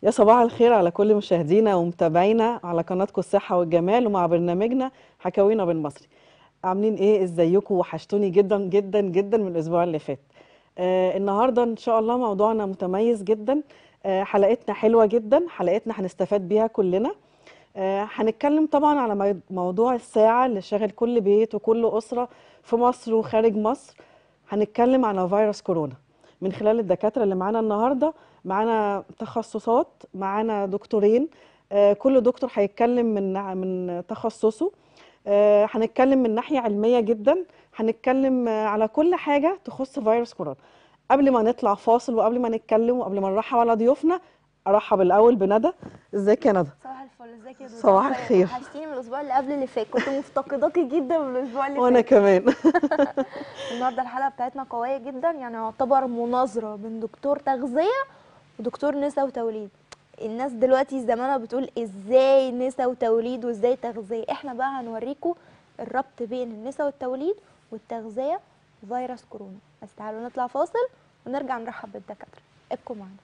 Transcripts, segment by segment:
يا صباح الخير على كل مشاهدينا ومتابعينا على قناتكم الصحة والجمال ومع برنامجنا حكاوينا بالمصري عاملين ايه ازيكم وحشتوني جدا جدا جدا من الاسبوع اللي فات آه النهارده ان شاء الله موضوعنا متميز جدا آه حلقتنا حلوة جدا حلقتنا هنستفاد بيها كلنا آه هنتكلم طبعا على مو- موضوع الساعة اللي شاغل كل بيت وكل أسرة في مصر وخارج مصر هنتكلم على فيروس كورونا من خلال الدكاترة اللي معانا النهاردة معانا تخصصات معانا دكتورين آه، كل دكتور هيتكلم من من تخصصه آه، هنتكلم من ناحية علمية جدا هنتكلم آه، على كل حاجة تخص فيروس كورونا قبل ما نطلع فاصل وقبل ما نتكلم وقبل ما نرحب على ضيوفنا ارحب الاول بندى ازيك يا ندى صباح الفل ازيك يا دودو صباح عاملة ايه؟ الخير. وحشتيني من الاسبوع اللي قبل اللي فات كنت مفتقداكي جدا من الاسبوع اللي وانا فات كمان النهارده الحلقه بتاعتنا قويه جدا يعني يعتبر مناظره بين دكتور تغذيه ودكتور نسا وتوليد الناس دلوقتي زمانها بتقول ازاي نسا وتوليد وازاي تغذيه احنا بقى هنوريكم الربط بين النسا والتوليد والتغذيه وفيروس كورونا بس تعالوا نطلع فاصل ونرجع نرحب بالدكاتره ابقوا معانا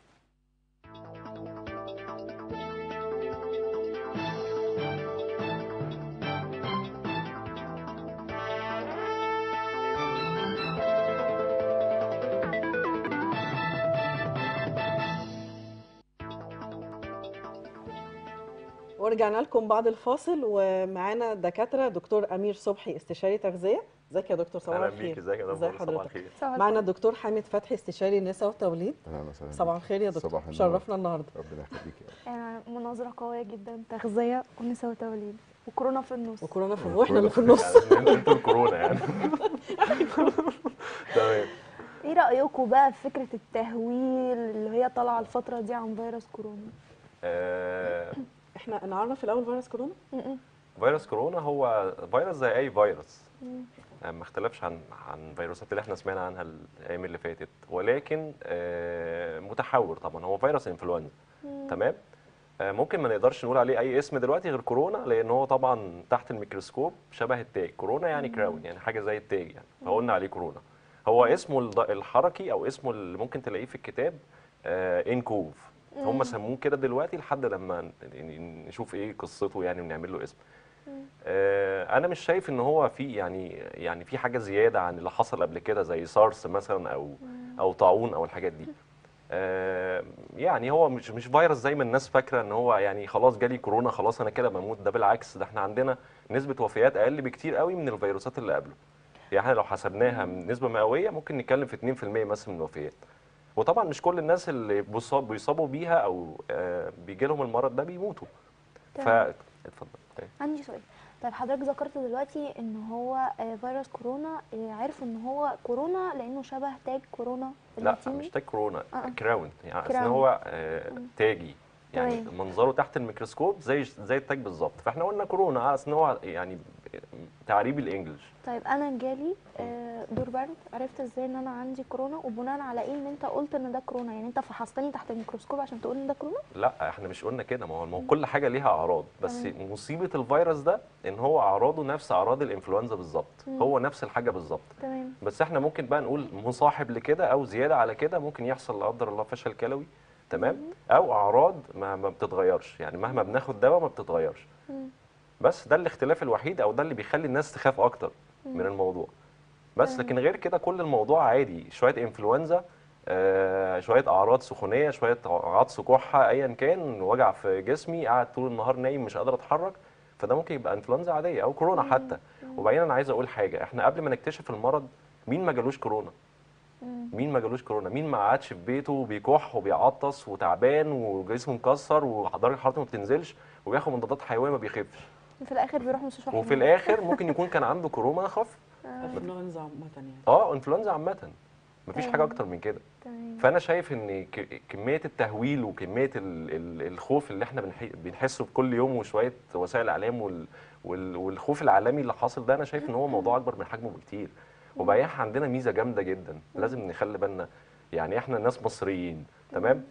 ورجعنا لكم بعد الفاصل ومعانا دكاتره دكتور امير صبحي استشاري تغذيه ازيك يا دكتور صباح اهلا الخير بيك ازيك يا ازي دكتور صباح حضرتك الخير صباح معانا الفل. الدكتور حامد فتحي استشاري نساء وتوليد اهلا وسهلا صباح بيك. الخير يا دكتور صباح النور. شرفنا النهارده ربنا يخليك يا رب. يعني مناظرة قوية جدا تغذية ونساء وتوليد وكورونا في النص وكورونا في واحنا اللي في النص يعني انتوا انتوا الكورونا يعني تمام ايه رأيكم بقى في فكرة التهويل اللي هي طالعة الفترة دي عن فيروس كورونا؟ آه، احنا نعرف الاول فيروس كورونا م-م. فيروس كورونا هو فيروس زي اي فيروس مم. آه، ما اختلفش عن عن الفيروسات اللي احنا سمعنا عنها الايام اللي فاتت ولكن آه، متحور طبعا هو فيروس انفلونزا تمام آه، ممكن ما نقدرش نقول عليه اي اسم دلوقتي غير كورونا لان هو طبعا تحت الميكروسكوب شبه التاج كورونا يعني كراون يعني حاجه زي التاج يعني فقلنا عليه كورونا هو اسمه الض- الحركي او اسمه اللي ممكن تلاقيه في الكتاب آه انكوف هم سموه كده دلوقتي لحد لما ن- ن- نشوف ايه قصته يعني ونعمل له اسم آه انا مش شايف ان هو في يعني يعني في حاجه زياده عن اللي حصل قبل كده زي سارس مثلا او او طاعون او الحاجات دي آه، يعني هو مش مش فيروس زي ما الناس فاكره ان هو يعني خلاص جالي كورونا خلاص انا كده بموت ده بالعكس ده احنا عندنا نسبه وفيات اقل بكتير قوي من الفيروسات اللي قبله يعني احنا لو حسبناها من نسبه مئويه ممكن نتكلم في 2% مثلا من الوفيات وطبعا مش كل الناس اللي بيصاب بيصابوا بيها او آه، بيجي لهم المرض ده بيموتوا ف تمام. اتفضل عندي سؤال طيب حضرتك ذكرت دلوقتي ان هو آه، فيروس كورونا آه، عرفوا ان هو كورونا لانه شبه تاج كورونا لا اللاتيني مش تاج كورونا آه. كراون يعني اصل كراون. هو آه، تاجي يعني تمام. منظره تحت الميكروسكوب زي زي التاج بالظبط فاحنا قلنا كورونا على ان هو يعني تعريب الانجليش طيب انا جالي آه، دور برد عرفت ازاي ان انا عندي كورونا وبناء على ايه ان انت قلت ان ده كورونا يعني انت فحصتني تحت الميكروسكوب عشان تقول ان ده كورونا لا احنا مش قلنا كده ما هو ما هو كل حاجه ليها اعراض بس تمام. مصيبه الفيروس ده ان هو اعراضه نفس اعراض الانفلونزا بالظبط مم. هو نفس الحاجه بالظبط تمام بس احنا ممكن بقى نقول مصاحب لكده او زياده على كده ممكن يحصل لا قدر الله فشل كلوي تمام او اعراض ما, ما بتتغيرش يعني مهما بناخد دواء ما بتتغيرش مم. بس ده الاختلاف الوحيد او ده اللي بيخلي الناس تخاف اكتر من الموضوع بس لكن غير كده كل الموضوع عادي شويه انفلونزا آه شويه اعراض سخونيه شويه عطس كحه ايا كان وجع في جسمي قاعد طول النهار نايم مش قادر اتحرك فده ممكن يبقى انفلونزا عاديه او كورونا حتى وبعدين انا عايز اقول حاجه احنا قبل ما نكتشف المرض مين ما جالوش كورونا مم. مين ما جالوش كورونا مين ما قعدش في بيته بيكح وبيعطس وتعبان وجسمه مكسر ودرجه حرارته ما بتنزلش وبياخد مضادات حيويه ما بيخفش في الاخر بيروح مستشفى وفي حكومي. الاخر ممكن يكون كان عنده كورونا خف انفلونزا عامه يعني اه انفلونزا عامه مفيش حاجه تمام. اكتر من كده تمام فانا شايف ان ك- كميه التهويل وكميه ال- ال- الخوف اللي احنا بنح- بنحسه في كل يوم وشويه وسائل الاعلام وال- وال- والخوف العالمي اللي حاصل ده انا شايف ان هو موضوع اكبر من حجمه بكتير وبعدين إحنا عندنا ميزه جامده جدا لازم نخلي بالنا يعني احنا ناس مصريين تمام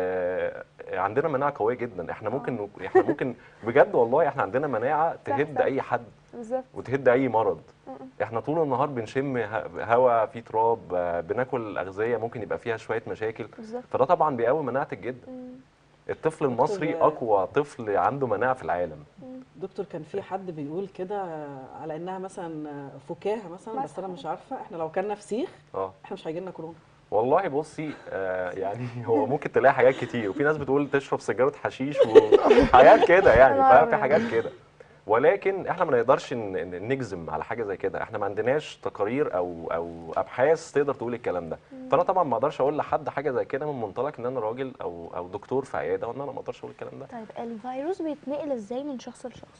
آه عندنا مناعه قويه جدا احنا ممكن نك- احنا ممكن بجد والله احنا عندنا مناعه تهد صح. اي حد بالظبط وتهد اي مرض م-م. احنا طول النهار بنشم ه- هواء فيه تراب آه، بناكل اغذيه ممكن يبقى فيها شويه مشاكل بالظبط فده طبعا بيقوي مناعتك جدا مم. الطفل المصري دكتور- اقوى طفل عنده مناعه في العالم دكتور كان في حد بيقول كده على انها مثلا فكاهه مثلا بس انا مثلاً. مش عارفه احنا لو كلنا فسيخ اه احنا مش هيجي لنا كورونا والله بصي آه يعني هو ممكن تلاقي حاجات كتير وفي ناس بتقول تشرب سجاره حشيش وحاجات كده يعني أنا فاهم في عارفة. حاجات كده ولكن احنا ما نقدرش ن- ن- نجزم على حاجه زي كده احنا ما عندناش تقارير او او ابحاث تقدر تقول الكلام ده فانا طبعا ما اقدرش اقول لحد حاجه زي كده من منطلق ان انا راجل او او دكتور في عياده وان انا ما اقدرش اقول الكلام ده طيب الفيروس بيتنقل ازاي من شخص لشخص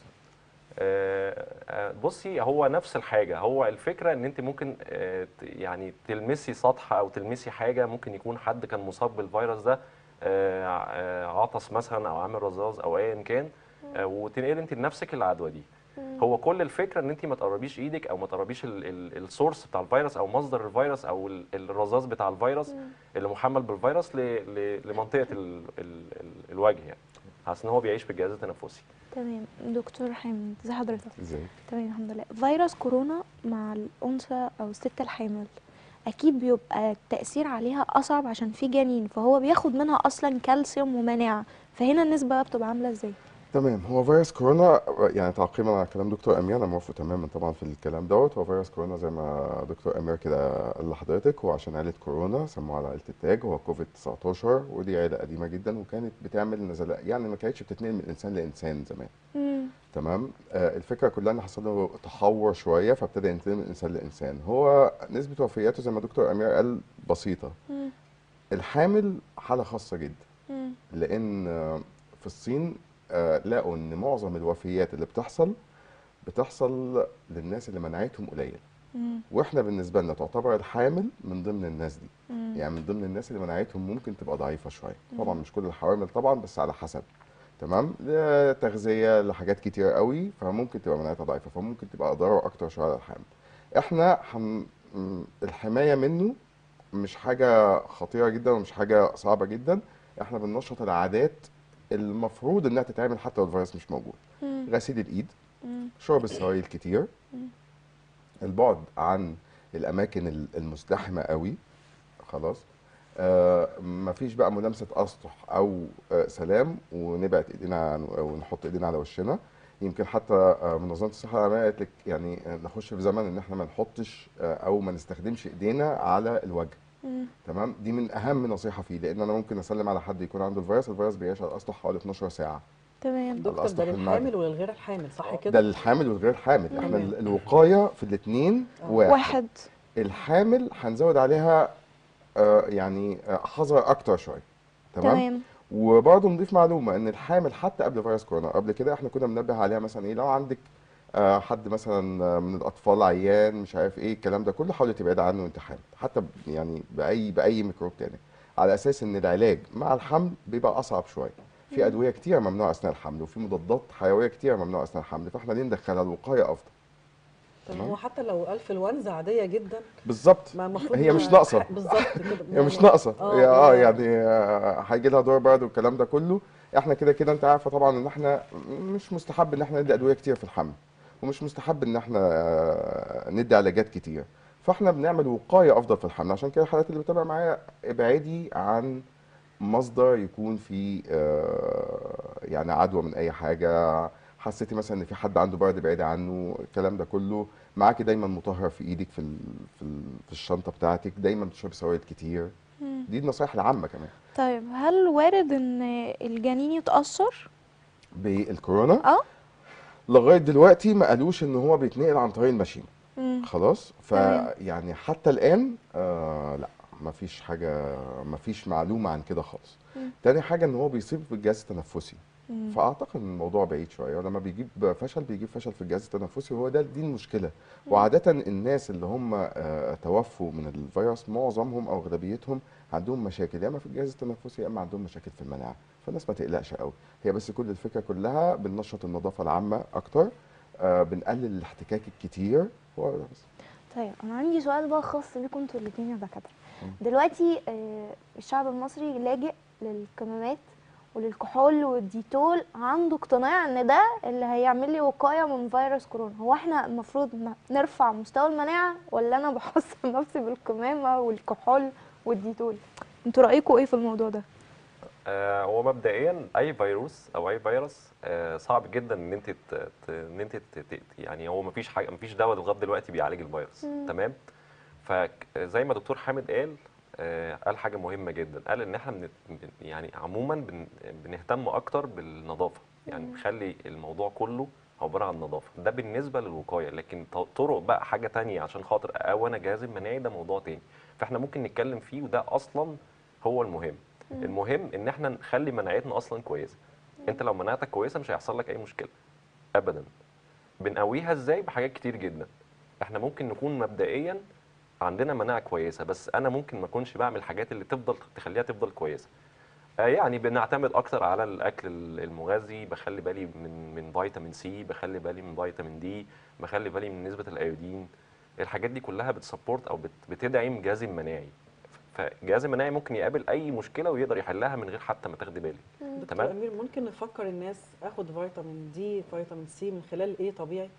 آه، آه، بصي هو نفس الحاجة هو الفكرة ان انت ممكن آه، ت- يعني تلمسي سطح او تلمسي حاجة ممكن يكون حد كان مصاب بالفيروس ده آه، آه، عطس مثلا او عامل رذاذ او ايا كان آه، وتنقل انت لنفسك العدوى دي هو كل الفكرة ان انت ما تقربيش ايدك او ما تقربيش ال- ال- السورس بتاع الفيروس او مصدر الفيروس او ال- الرذاذ بتاع الفيروس اللي محمل بالفيروس ل- ل- لمنطقة ال- ال- ال- الوجه يعني حاسس ان هو بيعيش بالجهاز التنفسي تمام دكتور حامد ازي حضرتك ازاي تمام الحمد لله فيروس كورونا مع الانثى او الست الحامل اكيد بيبقى التاثير عليها اصعب عشان في جنين فهو بياخد منها اصلا كالسيوم ومناعه فهنا النسبه بقى بتبقى عامله ازاي تمام هو فيروس كورونا يعني تعقيبا على كلام دكتور امير انا موافق تماما طبعا في الكلام دوت هو فيروس كورونا زي ما دكتور امير كده قال لحضرتك هو عشان عيله كورونا سموه على عيله التاج هو كوفيد 19 ودي عيله قديمه جدا وكانت بتعمل نزلات يعني ما كانتش بتتنقل من انسان لانسان زمان مم. تمام آه الفكره كلها ان حصل له تحور شويه فابتدى ينتقل من انسان لانسان هو نسبه وفياته زي ما دكتور امير قال بسيطه مم. الحامل حاله خاصه جدا مم. لان آه، في الصين آه، لقوا ان معظم الوفيات اللي بتحصل بتحصل للناس اللي مناعتهم قليله مم. واحنا بالنسبه لنا تعتبر الحامل من ضمن الناس دي مم. يعني من ضمن الناس اللي مناعتهم ممكن تبقى ضعيفه شويه طبعا مش كل الحوامل طبعا بس على حسب تمام لتغذيه لحاجات كتير قوي فممكن تبقى مناعتها ضعيفه فممكن تبقى ضرر اكتر شويه على الحامل احنا حم... م- الحمايه منه مش حاجه خطيره جدا ومش حاجه صعبه جدا احنا بننشط العادات المفروض انها تتعمل حتى لو الفيروس مش موجود مم. غسيل الايد مم. شرب السوائل كتير البعد عن الاماكن ال- المزدحمه قوي خلاص آه مفيش بقى ملامسه اسطح او آه سلام ونبعد ايدينا عن ونحط ايدينا على وشنا يمكن حتى آه منظمه الصحه العالميه قالت لك يعني آه، نخش في زمن ان احنا ما نحطش آه او ما نستخدمش ايدينا على الوجه مم. تمام دي من اهم نصيحه فيه لان انا ممكن اسلم على حد يكون عنده الفيروس الفيروس بيعيش على الاسطح حوالي 12 ساعه تمام دكتور ده الأسطح المعدي. للحامل وللغير الحامل صح ده كده للحامل والغير حامل احنا تمام. ال- الوقايه في الاثنين آه. واحد. واحد الحامل هنزود عليها آه، يعني آه، حذر اكتر شويه تمام, تمام وبرضه نضيف معلومه ان الحامل حتى قبل فيروس كورونا قبل كده احنا كنا بننبه عليها مثلا ايه لو عندك آه، حد مثلا آه، من الاطفال عيان مش عارف ايه الكلام ده كله حاولي تبعدي عنه وانت حامل حتى ب- يعني باي باي ميكروب تاني على اساس ان العلاج مع الحمل بيبقى اصعب شويه في ادويه كتير ممنوعه اثناء الحمل وفي مضادات حيويه كتير ممنوعه اثناء الحمل فاحنا ليه ندخلها الوقايه افضل طب تمام. هو حتى لو انفلونزا عاديه جدا بالظبط ما المفروض هي ما- مش ناقصه بالظبط كده هي مش ناقصه هي اه هي- يعني آه، هيجي لها دور برد والكلام ده كله احنا كده كده انت عارفه طبعا ان احنا مش مستحب ان احنا ندي ادويه كتير في الحمل ومش مستحب ان احنا آه، ندي علاجات كتير فاحنا بنعمل وقايه افضل في الحمل عشان كده الحالات اللي بتابع معايا ابعدي عن مصدر يكون فيه آه، يعني عدوى من اي حاجه حسيتي مثلا ان في حد عنده برد بعيد عنه الكلام ده كله معاكي دايما مطهر في ايدك في ال في, ال في الشنطه بتاعتك دايما بتشربي سوائل كتير مم. دي النصايح العامه كمان طيب هل وارد ان الجنين يتأثر؟ بالكورونا اه لغايه دلوقتي ما قالوش ان هو بيتنقل عن طريق المشيمه مم. خلاص تمام. فيعني حتى الان آه لا ما فيش حاجه ما فيش معلومه عن كده خالص مم. تاني حاجه ان هو بيصيب بالجهاز التنفسي مم. فاعتقد ان الموضوع بعيد شويه ولما بيجيب فشل بيجيب فشل في الجهاز التنفسي وهو ده دي المشكله وعاده الناس اللي هم آه، توفوا من الفيروس معظمهم او اغلبيتهم عندهم مشاكل يا اما في الجهاز التنفسي يا اما عندهم مشاكل في المناعه فالناس ما تقلقش قوي هي بس كل الفكره كلها بننشط النظافه العامه اكتر آه، بنقلل الاحتكاك الكتير هو ده بس طيب انا عندي سؤال بقى خاص بيكم انتوا الاثنين يا دكاتره مم. دلوقتي آه، الشعب المصري لاجئ للكمامات وللكحول والديتول عنده اقتناع ان ده اللي هيعمل لي وقايه من فيروس كورونا هو احنا المفروض ن- نرفع مستوى المناعه ولا انا بحصن نفسي بالكمامه والكحول والديتول انتوا رايكم ايه في الموضوع ده آه، هو مبدئيا اي فيروس او اي فيروس آه، صعب جدا ان انت ت- ت- ان انت ت- ت- يعني هو مفيش حاجه مفيش دواء لغايه دلوقتي بيعالج الفيروس تمام فزي ما دكتور حامد قال آه، قال حاجه مهمه جدا قال ان احنا بن بن- يعني عموما بن بنهتم اكتر بالنظافه يعني نخلي الموضوع كله عباره عن نظافه ده بالنسبه للوقايه لكن ط- طرق بقى حاجه تانية عشان خاطر اقوى انا جهاز المناعي ده موضوع تاني فاحنا ممكن نتكلم فيه وده اصلا هو المهم المهم ان احنا نخلي مناعتنا اصلا كويسه انت لو مناعتك كويسه مش هيحصل لك اي مشكله ابدا بنقويها ازاي بحاجات كتير جدا احنا ممكن نكون مبدئيا عندنا مناعه كويسه بس انا ممكن ما اكونش بعمل الحاجات اللي تفضل تخليها تفضل كويسه آه يعني بنعتمد اكتر على الاكل المغذي بخلي بالي من من فيتامين سي بخلي بالي من فيتامين دي بخلي بالي من نسبه الايودين الحاجات دي كلها بتسبورت او بت- بتدعم جهازي المناعي فالجهاز المناعي ممكن يقابل اي مشكله ويقدر يحلها من غير حتى ما تاخدي بالك دكتور تمام امير ممكن نفكر الناس اخد فيتامين دي فيتامين سي من خلال ايه طبيعي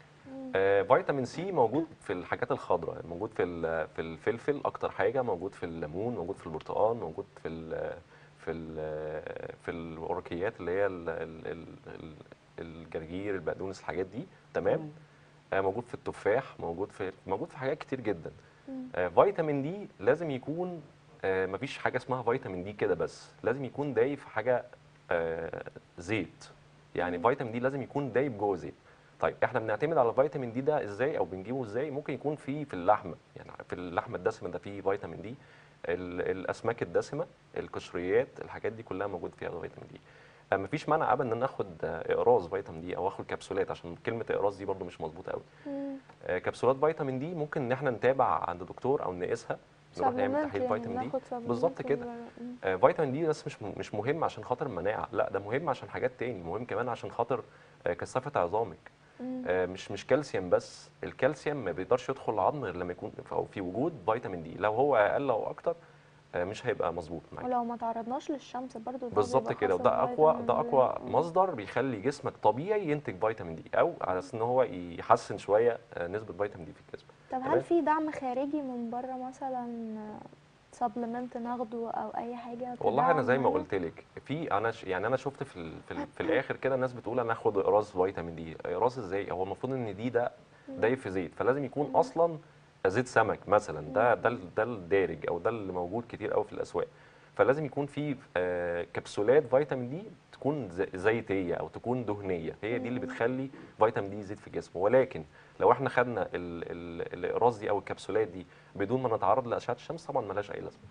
آه، فيتامين سي موجود في الحاجات الخضراء موجود في ال- في الفلفل اكتر حاجه موجود في الليمون موجود في البرتقال موجود في ال في ال في الورقيات اللي هي ال- ال- ال- ال- الجرجير البقدونس الحاجات دي تمام آه، موجود في التفاح موجود في موجود في حاجات كتير جدا آه، فيتامين دي لازم يكون آه، مفيش حاجه اسمها فيتامين دي كده بس لازم يكون دايب في حاجه آه، زيت يعني فيتامين دي لازم يكون دايب جوه زيت طيب احنا بنعتمد على الفيتامين دي ده ازاي او بنجيبه ازاي ممكن يكون في في اللحمه يعني في اللحمه الدسمه ده فيه فيتامين دي ال- الاسماك الدسمه القشريات الحاجات دي كلها موجود فيها فيتامين دي آه، مفيش مانع ابدا ان انا اخد آه، اقراص فيتامين دي او اخد كبسولات عشان كلمه اقراص دي برضو مش مظبوطه قوي آه، كبسولات فيتامين دي ممكن ان احنا نتابع عند دكتور او نقيسها نروح نعمل supplement تحليل يعني فيتامين دي ناخد supplement بالظبط كده. من بره. مم. آه، فيتامين دي بس مش م- مش مهم عشان خاطر المناعه لا ده مهم عشان حاجات تاني مهم كمان عشان خاطر آه، كثافه عظامك مم. آه، مش مش كالسيوم بس الكالسيوم ما بيقدرش يدخل العظم غير لما يكون في- أو في وجود فيتامين دي لو هو اقل او اكتر آه، مش هيبقى مظبوط معاك ولو ما تعرضناش للشمس برضو ده بالظبط بيبقى كده خاصة وده اقوى بفيتامين ده اقوى مم. مصدر بيخلي جسمك طبيعي ينتج فيتامين دي او على اساس ان هو يحسن شويه آه، نسبه فيتامين دي في الجسم طب تمام. هل في دعم خارجي من بره مثلا سبلمنت ناخده او اي حاجه والله انا تدعم زي ما معانا؟ قلت لك في انا ش... يعني انا شفت في ال... في, ال... في الاخر كده الناس بتقول انا اخد اقراص فيتامين دي اقراص ازاي هو المفروض ان دي ده دايب في زيت فلازم يكون اصلا زيت سمك مثلا ده ده ال- ده الدارج او ده اللي موجود كتير قوي في الاسواق فلازم يكون في آه، كبسولات فيتامين دي تكون ز- زيتيه او تكون دهنيه هي دي اللي بتخلي فيتامين دي يزيد في الجسم ولكن لو احنا خدنا ال... ال... الاقراص دي او الكبسولات دي بدون ما نتعرض لاشعه الشمس طبعا ملهاش اي لازمه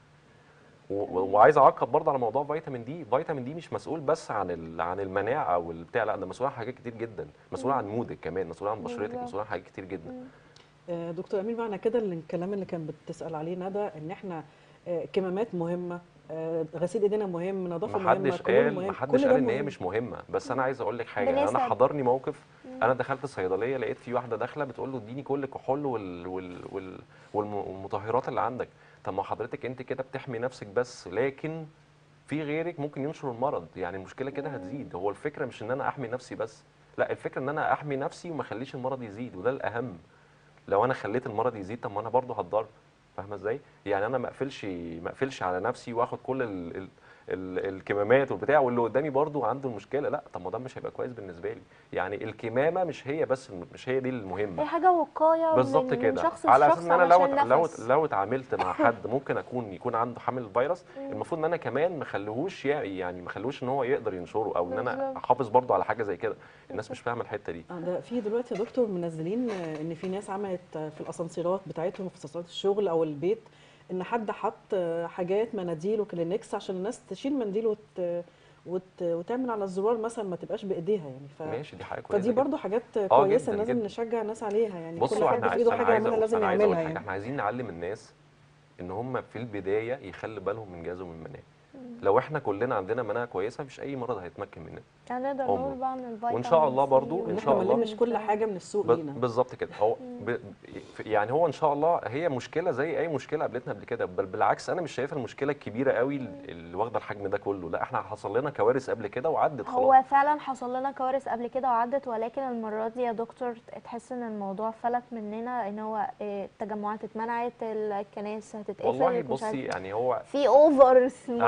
و- و- وعايز اعقب برضه على موضوع فيتامين دي فيتامين دي مش مسؤول بس عن ال- عن المناعه او البتاع لا ده مسؤول عن حاجات كتير جدا مسؤول عن مودك كمان مسؤول عن بشرتك بالظبط. مسؤول عن حاجات كتير جدا آه، دكتور امير معنى كده اللي الكلام اللي كان بتسال عليه ندى ان احنا آه، كمامات مهمه آه، غسيل ايدينا مهم نظافه مهمه محدش كلون قال مهم محدش كل ده قال ان هي مهم. مش مهمه بس انا عايز اقول لك حاجه يعني انا بنسب. حضرني موقف انا دخلت الصيدليه لقيت في واحده داخله بتقول له اديني كل الكحول وال وال وال والم- والمطهرات اللي عندك طب ما حضرتك انت كده بتحمي نفسك بس لكن في غيرك ممكن ينشر المرض يعني المشكله كده هتزيد هو الفكره مش ان انا احمي نفسي بس لا الفكره ان انا احمي نفسي وما اخليش المرض يزيد وده الاهم لو انا خليت المرض يزيد طب ما انا برضه هتضر فاهمه ازاي يعني انا ما اقفلش ما اقفلش على نفسي واخد كل ال ال ال الكمامات والبتاع واللي قدامي برضه عنده المشكله لا طب ما ده مش هيبقى كويس بالنسبه لي يعني الكمامه مش هي بس الم- مش هي دي المهمه هي حاجه وقايه بالظبط من, من كده شخص على لشخص اساس ان انا لو علشان لو نفس. لو اتعاملت مع حد ممكن اكون يكون عنده حامل الفيروس المفروض ان انا كمان ما اخليهوش يعني يعني ما اخليهوش ان هو يقدر ينشره او ان انا بالظبط. احافظ برضه على حاجه زي كده الناس مش فاهمه الحته دي آه، ده في دلوقتي يا دكتور منزلين آه، ان في ناس عملت آه، في الاسانسيرات بتاعتهم في اسانسيرات الشغل او البيت ان حد حط آه، حاجات مناديل وكلينكس عشان الناس تشيل منديل وت... وت... وتعمل على الزرار مثلا ما تبقاش بايديها يعني ف... ماشي دي حاجه كويسه فدي جدا. برضو حاجات كويسه جداً، لازم جداً. نشجع الناس عليها يعني كل بصوا حد احنا في ايده انا حاجه عايز يعملها أقول- لازم أنا عايز أقول يعملها حاجة، يعني احنا عايزين نعلم الناس ان هم في البدايه يخلي بالهم من جهازهم المناعي لو احنا كلنا عندنا مناعه كويسه مفيش اي مرض هيتمكن مننا يعني نقدر عمره. نقول بقى ان الفيتامين وإن شاء الله سي برضو، إن ان شاء احنا ما الله. نلمش كل حاجه من السوق ب- لينا بالظبط كده هو ب... يعني هو ان شاء الله هي مشكله زي اي مشكله قابلتنا قبل كده بل بالعكس انا مش شايفها المشكله الكبيره قوي اللي واخده الحجم ده كله لا احنا حصل لنا كوارث قبل كده وعدت خلاص هو فعلا حصل لنا كوارث قبل كده وعدت ولكن المرة دي يا دكتور تحس ان الموضوع فلت مننا ان هو إيه، التجمعات اتمنعت الكنائس هتتقفل والله مش بصي عارف- يعني هو في اوفرز انا المرة ما دي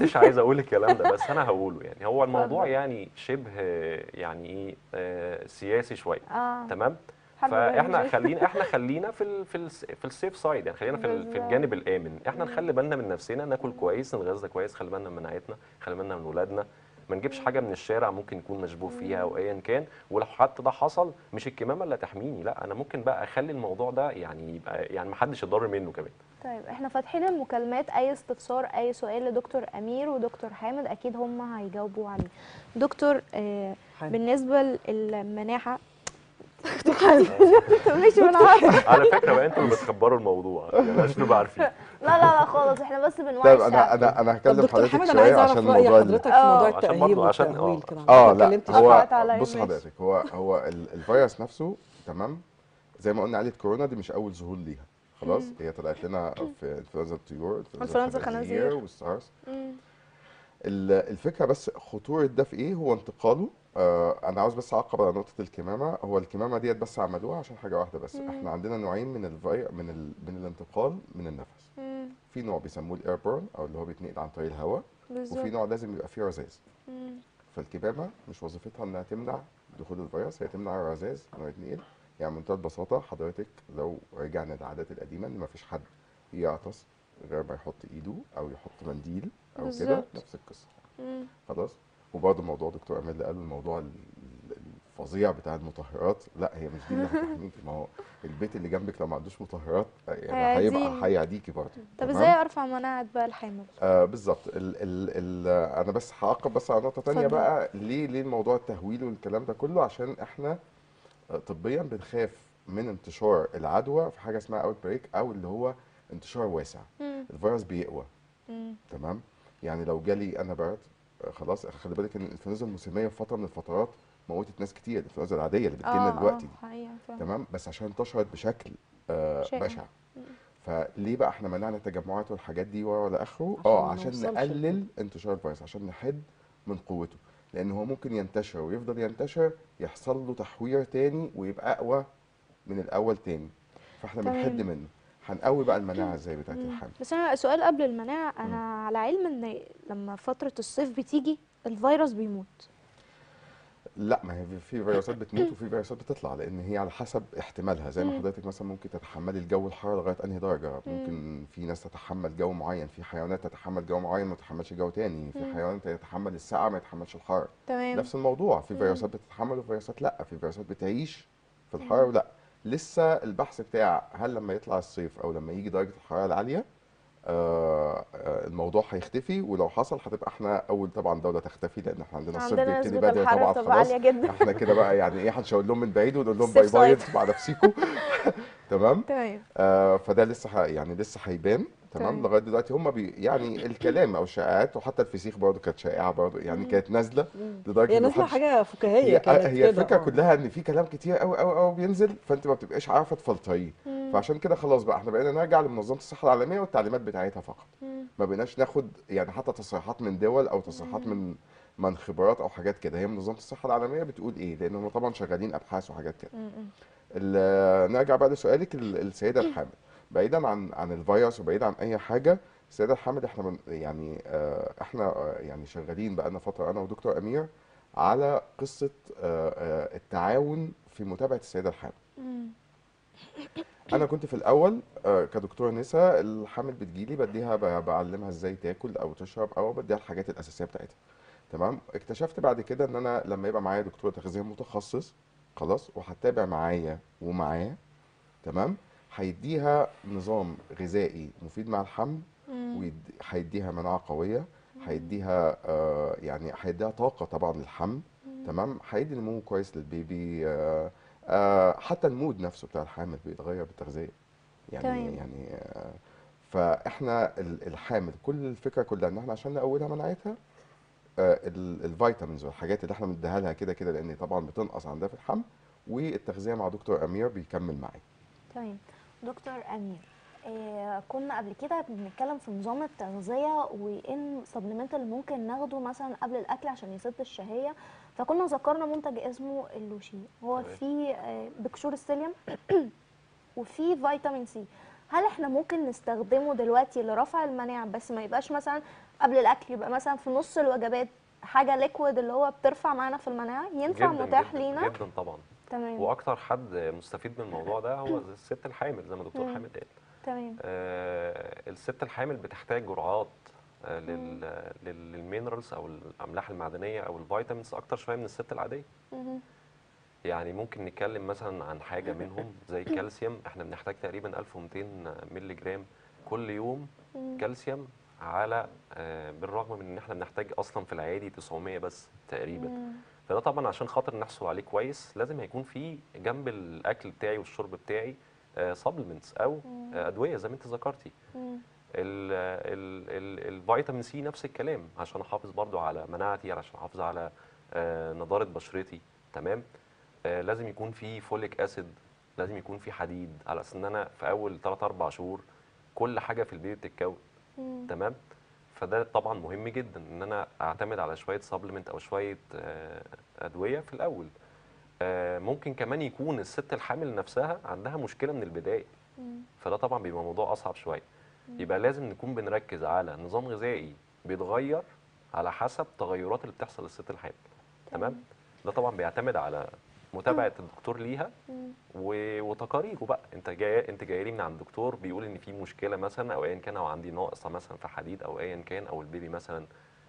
مش عايز اقول الكلام ده بس انا هقوله يعني هو الموضوع اتفضل. يعني شبه يعني ايه آه، سياسي شويه اه تمام حابة فاحنا أبين. خلينا احنا خلينا في ال في ال في السيف سايد يعني خلينا في, ال- في بالظبط. الجانب الامن احنا نخلي بالنا من نفسنا ناكل كويس نتغذى كويس خلي بالنا من مناعتنا خلي بالنا من ولادنا ما نجيبش حاجه من الشارع ممكن يكون مشبوه فيها او ايا كان ولو حتى ده حصل مش الكمامه اللي هتحميني لا انا ممكن بقى اخلي الموضوع ده يعني يبقى يعني ما حدش يتضرر منه كمان طيب احنا فاتحين المكالمات اي استفسار اي سؤال لدكتور امير ودكتور حامد اكيد هم هيجاوبوا عليه دكتور آه حامد. بالنسبه للمناحه دكتور حامد ماشي من عارفه على فكره بقى انتوا اللي بتكبروا الموضوع يعني عشان نبقى عارفين لا لا لا خالص احنا بس بنوعي طيب انا الشعب. انا انا طب هكلم دكتور حضرتك حامد انا عايز شويه اعرف عشان راي الموضوع ال- حضرتك في آه. موضوع عشان التأهيب برضه عشان- والتأهويل آه. كده اه ما لا اتكلمتش هو قطعت عليا، بص ماشي. حضرتك هو هو ال- الفيروس نفسه تمام زي ما قلنا عائله كورونا دي مش اول ظهور ليها خلاص هي طلعت لنا في انفلونزا الطيور إنفلونزا الخنازير. والسارس مم. ال- الفكره بس خطوره ده في ايه هو انتقاله آه انا عاوز بس اعقب على نقطه الكمامه هو الكمامه ديت بس عملوها عشان حاجه واحده بس احنا عندنا نوعين من الفي... من ال... من الانتقال من النفس مم. في نوع بيسموه الايربورن او اللي هو بيتنقل عن طريق الهواء وفي بالظبط نوع لازم يبقى فيه رذاذ مم. فالكمامه مش وظيفتها انها تمنع دخول الفيروس هي تمنع الرذاذ انه يتنقل يعني بمنتهى البساطه حضرتك لو رجعنا للعادات القديمه ان مفيش حد يعطس غير ما يحط ايده او يحط منديل او كده بالظبط. نفس القصه مم. خلاص وبرضه موضوع دكتور امال اللي قاله الموضوع ال- الفظيع بتاع المطهرات لا هي مش دي اللي هتحميكي ما هو البيت اللي جنبك لو ما عندوش مطهرات يعني هيبقى هيعديني. هيعديكي برضه طب تمام؟ ازاي ارفع مناعه بقى الحامل آه بالظبط ال ال ال انا بس هعقب بس على نقطه تانية اتفضل. بقى ليه ليه الموضوع التهويل والكلام ده كله عشان احنا آه، طبيا بنخاف من انتشار العدوى في حاجه اسمها اوت بريك او اللي هو انتشار واسع مم. الفيروس بيقوى مم. تمام يعني لو جالي انا برد آه، خلاص خلي بالك ان الانفلونزا الموسميه في فتره من الفترات موتت ناس كتير الانفلونزا العاديه اللي بتجيلنا دلوقتي دي حقيقة فعلا. تمام بس عشان انتشرت بشكل آه شائع. بشع فليه بقى احنا منعنا التجمعات والحاجات دي ولا اخره عشان اه ما عشان نوصلش نقلل انتشار الفيروس عشان نحد من قوته لان هو ممكن ينتشر ويفضل ينتشر يحصل له تحوير تاني ويبقى اقوى من الاول تاني فاحنا تمام. بنحد منه هنقوي بقى المناعه ازاي بتاعت مم. الحمل بس انا سؤال قبل المناعه انا على علم ان لما فتره الصيف بتيجي الفيروس بيموت لا ما هي في- في فيروسات بتموت وفي فيروسات بتطلع لان هي على حسب احتمالها زي ما مم. حضرتك مثلا ممكن تتحملي الجو الحار لغايه انهي درجه ممكن في ناس تتحمل جو معين في حيوانات تتحمل جو معين ما تتحملش جو تاني في مم. حيوانات يتحمل السقعه ما يتحملش الحر تمام نفس الموضوع في مم. فيروسات بتتحمل وفي فيروسات لا في فيروسات بتعيش في الحر ولا لسه البحث بتاع هل لما يطلع الصيف او لما يجي درجه الحراره العاليه آه آه، الموضوع هيختفي ولو حصل هتبقى احنا اول طبعا دوله تختفي لان احنا عندنا الصيف عندنا بيبتدي نسبه بدري الحراره طبعا بتبقى خلاص عاليه جدا احنا كده بقى يعني ايه هنشاور لهم من بعيد ونقول لهم باي السيف باي سايد. انتوا مع نفسيكم تمام تمام آه فده لسه ح- يعني لسه هيبان تمام تمام. لغايه دلوقتي هم بي يعني الكلام او الشائعات وحتى الفسيخ برضه كانت شائعه برضه يعني كانت نازله لدرجه هي إن نازله محدش- حاجه فكاهيه هي كانت هي كده، الفكره آه. كلها ان في كلام كتير قوي قوي قوي بينزل فانت ما بتبقاش عارفه تفلتريه مم. فعشان كده خلاص بقى احنا بقينا نرجع لمنظمه الصحه العالميه والتعليمات بتاعتها فقط مم. ما بقيناش ناخد يعني حتى تصريحات من دول او تصريحات من من خبرات او حاجات كده هي منظمه الصحه العالميه بتقول ايه لان هم طبعا شغالين ابحاث وحاجات كده مم. ال- نرجع بقى لسؤالك ال- السيده الحامل بعيدا عن عن الفيروس وبعيدا عن اي حاجه السيده الحامل احنا من يعني آه، احنا آه، يعني شغالين بقالنا فتره انا ودكتور امير على قصه آه، آه، التعاون في متابعه السيده الحامل مم. انا كنت في الاول آه، كدكتور نساء الحامل بتجيلي بديها ب- بعلمها ازاي تاكل او تشرب او بديها الحاجات الاساسيه بتاعتها تمام اكتشفت بعد كده ان انا لما يبقى معايا دكتور تغذيه متخصص خلاص وهتابع معايا ومعاه تمام هيديها نظام غذائي مفيد مع الحمل مم. وهيديها مناعه قويه هيديها آه يعني هيديها طاقه طبعا للحمل تمام هيدي نمو كويس للبيبي آه آه حتى المود نفسه بتاع الحامل بيتغير بالتغذيه يعني تمام. يعني آه فاحنا ال- الحامل كل الفكره كلها ان احنا عشان نقويها مناعتها آه ال- الفيتامينز والحاجات اللي احنا بنديها لها كده كده لان طبعا بتنقص عندها في الحمل والتغذيه مع دكتور امير بيكمل معايا تمام دكتور امير آه كنا قبل كده بنتكلم في نظام التغذيه وايه السبلمنت اللي ممكن ناخده مثلا قبل الاكل عشان يسد الشهيه فكنا ذكرنا منتج اسمه اللوشي هو تمام. فيه آه بكشور السيليوم وفيه فيتامين سي هل احنا ممكن نستخدمه دلوقتي لرفع المناعه بس ما يبقاش مثلا قبل الاكل يبقى مثلا في نص الوجبات حاجه ليكويد اللي هو بترفع معانا في المناعه ينفع جدا متاح جدا لينا جدا طبعا تمام واكتر حد مستفيد من الموضوع ده هو الست الحامل زي ما دكتور مم. حامد قال تمام آه، الست الحامل بتحتاج جرعات آه، لل لل- للمينرالز او الاملاح المعدنيه او الفيتامينز اكتر شويه من الست العاديه مهم. يعني ممكن نتكلم مثلا عن حاجه منهم زي الكالسيوم احنا بنحتاج تقريبا 1200 مللي جرام كل يوم مم. كالسيوم على آه، بالرغم من ان احنا بنحتاج اصلا في العادي 900 بس تقريبا مم. فده طبعا عشان خاطر نحصل عليه كويس لازم هيكون في جنب الاكل بتاعي والشرب بتاعي سبلمنتس او مم. آه، ادويه زي ما انت ذكرتي مم. ال- ال- ال- الفيتامين سي نفس الكلام عشان احافظ برضو على مناعتي عشان احافظ على آه، نضاره بشرتي تمام آه، لازم يكون في فوليك اسيد لازم يكون في حديد على اساس ان انا في اول 3 4 شهور كل حاجه في البيبي بتتكون مم. تمام فده طبعا مهم جدا ان انا اعتمد على شويه سبلمنت او شويه آه، ادويه في الاول آه، ممكن كمان يكون الست الحامل نفسها عندها مشكله من البدايه مم. فده طبعا بيبقى موضوع اصعب شويه يبقى لازم نكون بنركز على نظام غذائي بيتغير على حسب تغيرات اللي بتحصل للست الحامل تمام ده طبعا بيعتمد على متابعه الدكتور ليها مم. و- وتقاريره بقى انت جاي انت جاي لي من عند الدكتور بيقول ان في مشكله مثلا او ايا كان او عندي ناقصه مثلا في حديد او ايا كان او البيبي مثلا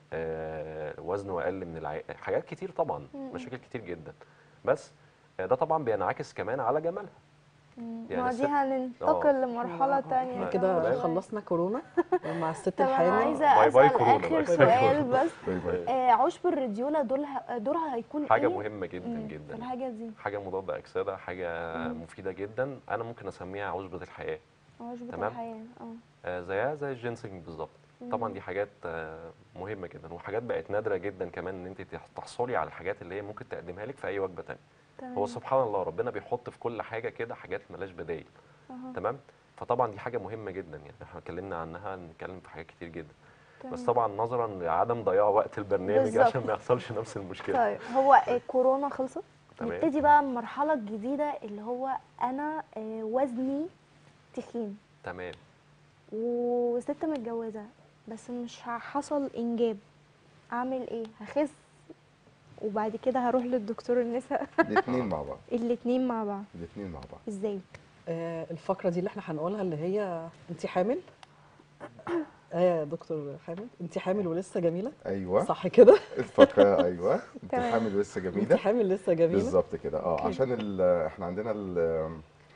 آه، وزنه اقل من العي... حاجات كتير طبعا مم. مشاكل كتير جدا بس آه، ده طبعا بينعكس كمان على جمالها مم. يعني ما دي الست- هننتقل لمرحله تانية احنا آه، كده تمام. خلصنا كورونا مع الست طب انا الحامل عايزه باي باي اسال كورونا اخر بقى. سؤال بس طيب طيب. آه عشب الرجوله دولها دورها هيكون حاجه ايه مهمه جدا مم، جدا في الحاجه دي حاجه مضاده اكسده حاجه مم. مفيده جدا انا ممكن اسميها عشبه الحياه عشبة تمام. الحياه اه آه، زيها زي الجينسينج بالظبط طبعا دي حاجات آه، مهمه جدا وحاجات بقت نادره جدا كمان ان انت تح- تحصلي على الحاجات اللي هي ممكن تقدمها لك في اي وجبه تانية تمام هو سبحان الله ربنا بيحط في كل حاجه كده حاجات ملاش بدايل أها. تمام فطبعا دي حاجه مهمه جدا يعني احنا اتكلمنا عنها نتكلم في حاجات كتير جدا بس تمام. طبعا نظرا لعدم ضياع وقت البرنامج بالظبط. عشان ما يحصلش نفس المشكله طيب هو آه، كورونا خلصت تمام. نبتدي بقى المرحله الجديده اللي هو انا آه، وزني تخين تمام وست متجوزه بس مش حصل انجاب اعمل ايه هخس وبعد كده هروح للدكتور النساء الاثنين مع بعض الاتنين مع بعض الاثنين مع بعض ازاي آه، الفقره دي اللي احنا هنقولها اللي هي انت حامل اه يا دكتور حامل انت حامل ولسه جميله ايوه صح كده الفقره ايوه انت تمام. حامل لسه انت جميله حامل لسه جميله بالظبط كده اه أوكي. عشان ال- احنا عندنا ال-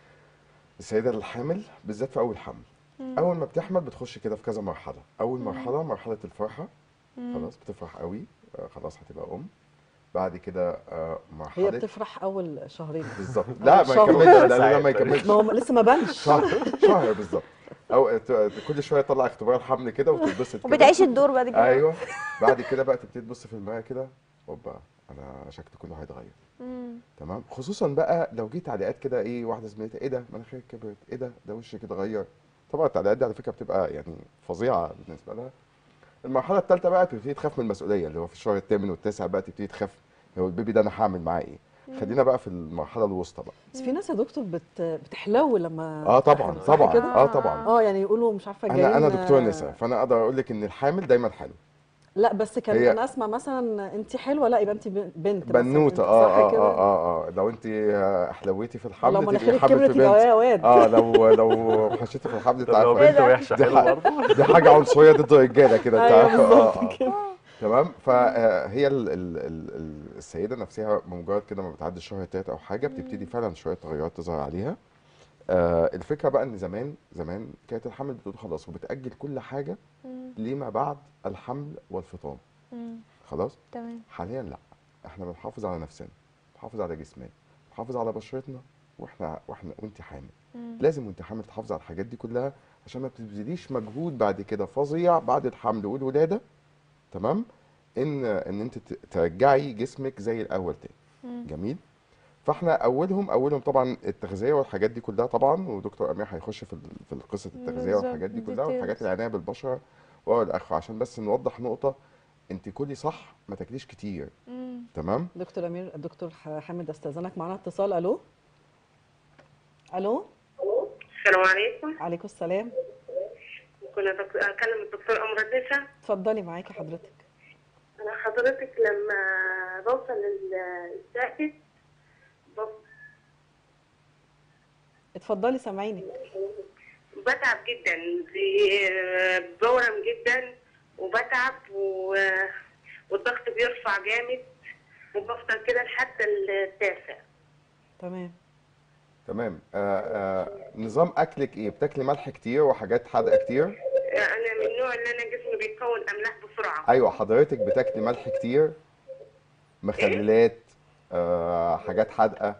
السيده الحامل بالذات في اول حمل اول ما بتحمل بتخش كده في كذا مرحله اول مرحله مرحله الفرحه خلاص بتفرح قوي آه، خلاص هتبقى ام بعد كده آه، هي مرحله بتفرح اول شهرين بالظبط لا ما شهر. يكملش لا لا ساعات ما يكملش ما هو لسه ما بانش شهر شهر بالظبط او ت- ت- كل شويه تطلع اختبار حمل كده وتتبسط كده وبتعيش الدور بعد كده ايوه بعد كده بقى تبتدي تبص في المرايه كده اوبا انا شكلي كله هيتغير مم. تمام خصوصا بقى لو جه تعليقات كده ايه واحده زميلتها ايه ده مناخيرك كبرت ايه ده ده وشك اتغير طبعا التعليقات دي على فكره بتبقى يعني فظيعه بالنسبه لها المرحله الثالثه بقى تبتدي تخاف من المسؤوليه اللي هو في الشهر الثامن والتاسع بقى تبتدي تخاف هو البيبي ده انا هعمل معاه ايه خلينا بقى في المرحله الوسطى بقى بس في ناس يا دكتور بت... بتحلو لما اه طبعا صح طبعا كده؟ اه طبعا اه يعني يقولوا مش عارفه جايين انا انا دكتور نساء فانا اقدر اقول لك ان الحامل دايما حلو لا بس كان هي- انا اسمع مثلا انت حلوه لا يبقى انت ب- بنت مثلاً. بنوته صح اه اه كده؟ اه اه لو انت آه، حلويتي في لو الحمل تبقي مناخيرك حامل كبرت في يبقى بنت يا واد اه لو لو خشيتي في الحمل انت طب لو عارفه بنت وحشه دي حلو حق. برضه دي حاجه عنصريه ضد الرجاله كده انت ايوه عارفه اه بالظبط اه كده تمام فهي ال ال ال ال السيده نفسها بمجرد كده ما بتعدي الشهر التالت او حاجه بتبتدي فعلا شويه تغيرات تظهر عليها آه الفكره بقى ان زمان زمان كانت الحمل بتقول خلاص وبتاجل كل حاجه مم. لما بعد الحمل والفطام مم. خلاص تمام حاليا لا احنا بنحافظ على نفسنا بنحافظ على جسمنا بنحافظ على بشرتنا واحنا واحنا وانت حامل مم. لازم وانت حامل تحافظ على الحاجات دي كلها عشان ما بتبذليش مجهود بعد كده فظيع بعد الحمل والولاده تمام ان ان انت ت- ترجعي جسمك زي الاول تاني مم. جميل فاحنا اولهم اولهم طبعا التغذيه والحاجات دي كلها طبعا ودكتور امير هيخش في ال- في قصه التغذيه بالظبط، والحاجات دي كلها details. والحاجات العنايه بالبشره والى اخره عشان بس نوضح نقطه انت كلي صح ما تاكليش كتير مم. تمام دكتور امير دكتور ح- حامد استاذنك معانا اتصال الو الو السلام عليكم عليكم السلام ممكن أدك- اكلم الدكتور امراض نسا اتفضلي معاكي حضرتك انا حضرتك لما بوصل للساكت بف- اتفضلي سامعينك بتعب جدا ب- بورم جدا وبتعب و... والضغط بيرفع جامد وبفضل كده لحد التاسع تمام تمام آه آه نظام اكلك ايه بتاكلي ملح كتير وحاجات حادقه كتير انا من النوع اللي انا جسمي بيكون املاح بسرعه ايوه حضرتك بتاكلي ملح كتير مخللات آه حاجات حادقه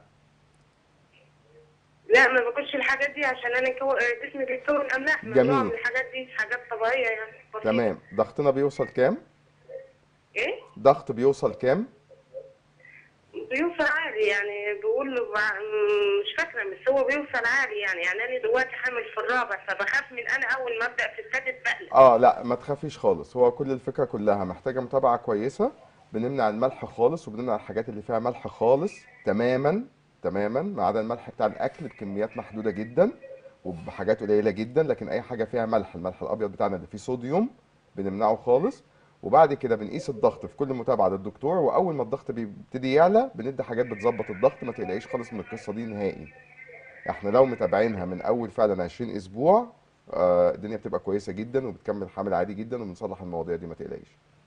لا ما باكلش الحاجات دي عشان انا كو... جسمي بيكون املاح ممنوع جميل. من الحاجات دي حاجات طبيعيه يعني بسيطة. تمام ضغطنا بيوصل كام ايه ضغط بيوصل كام بيوصل عالي يعني بيقول له بع- مش فاكره بس هو بيوصل عالي يعني يعني انا دلوقتي حامل في الرابع فبخاف من انا اول ما ابدا في السادس بقلق اه لا ما تخافيش خالص هو كل الفكره كلها محتاجه متابعه كويسه بنمنع الملح خالص وبنمنع الحاجات اللي فيها ملح خالص تماما تماما ما عدا الملح بتاع الاكل بكميات محدوده جدا وبحاجات قليله جدا لكن اي حاجه فيها ملح الملح الابيض بتاعنا اللي فيه صوديوم بنمنعه خالص وبعد كده بنقيس الضغط في كل متابعه للدكتور واول ما الضغط بيبتدي يعلى بندي حاجات بتظبط الضغط ما تقلقيش خالص من القصه دي نهائي احنا لو متابعينها من اول فعلا 20 اسبوع آه، الدنيا بتبقى كويسه جدا وبتكمل حامل عادي جدا وبنصلح المواضيع دي ما تقلقيش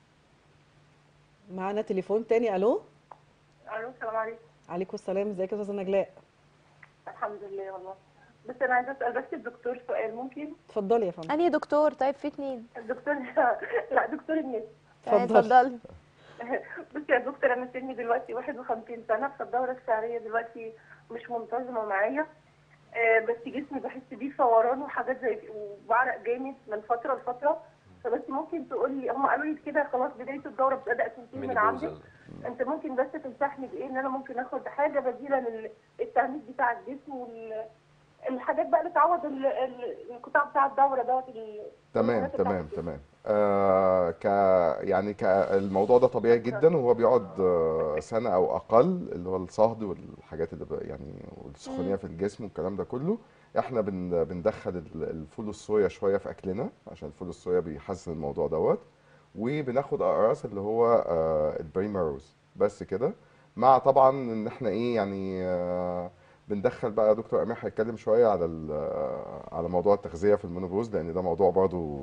معانا تليفون تاني الو الو السلام عليكم عليكم السلام ازيك يا استاذه نجلاء الحمد لله والله بس انا عايزه اسال بس الدكتور سؤال ممكن اتفضلي يا فندم انهي دكتور طيب في اتنين الدكتور لا دكتور الناس يعني اتفضلي. اتفضلي بصي يا دكتور انا سني دلوقتي 51 سنه فالدوره الشهريه دلوقتي مش منتظمه معايا آه، بس جسمي بحس بيه فوران وحاجات زي كده وبعرق جامد من فتره لفتره فبس ممكن تقول لي هم قالوا لي كده خلاص بدايه الدوره بدات تنتهي من عندك مينيبوز انت ممكن بس تنصحني بايه ان انا ممكن اخد حاجه بديله للتهميش بتاع الجسم وال الحاجات بقى اللي تعوض ال- ال- القطاع بتاع الدوره دوت ال- تمام الهرمونات بتاعت تمام الجسم. تمام آه ك يعني ك الموضوع ده طبيعي جدا وهو بيقعد آه سنه او اقل اللي هو الصهد والحاجات اللي ب- يعني والسخونيه في الجسم والكلام ده كله احنا بن بندخل ال- الفول الصويا شويه في اكلنا عشان الفول الصويا بيحسن الموضوع دوت وبناخد اقراص اللي هو آه البريماروز بس كده مع طبعا ان احنا ايه يعني آه بندخل بقى دكتور امير هيتكلم شويه على ال- آه، على موضوع التغذيه في المونوبوز لان ده موضوع برضو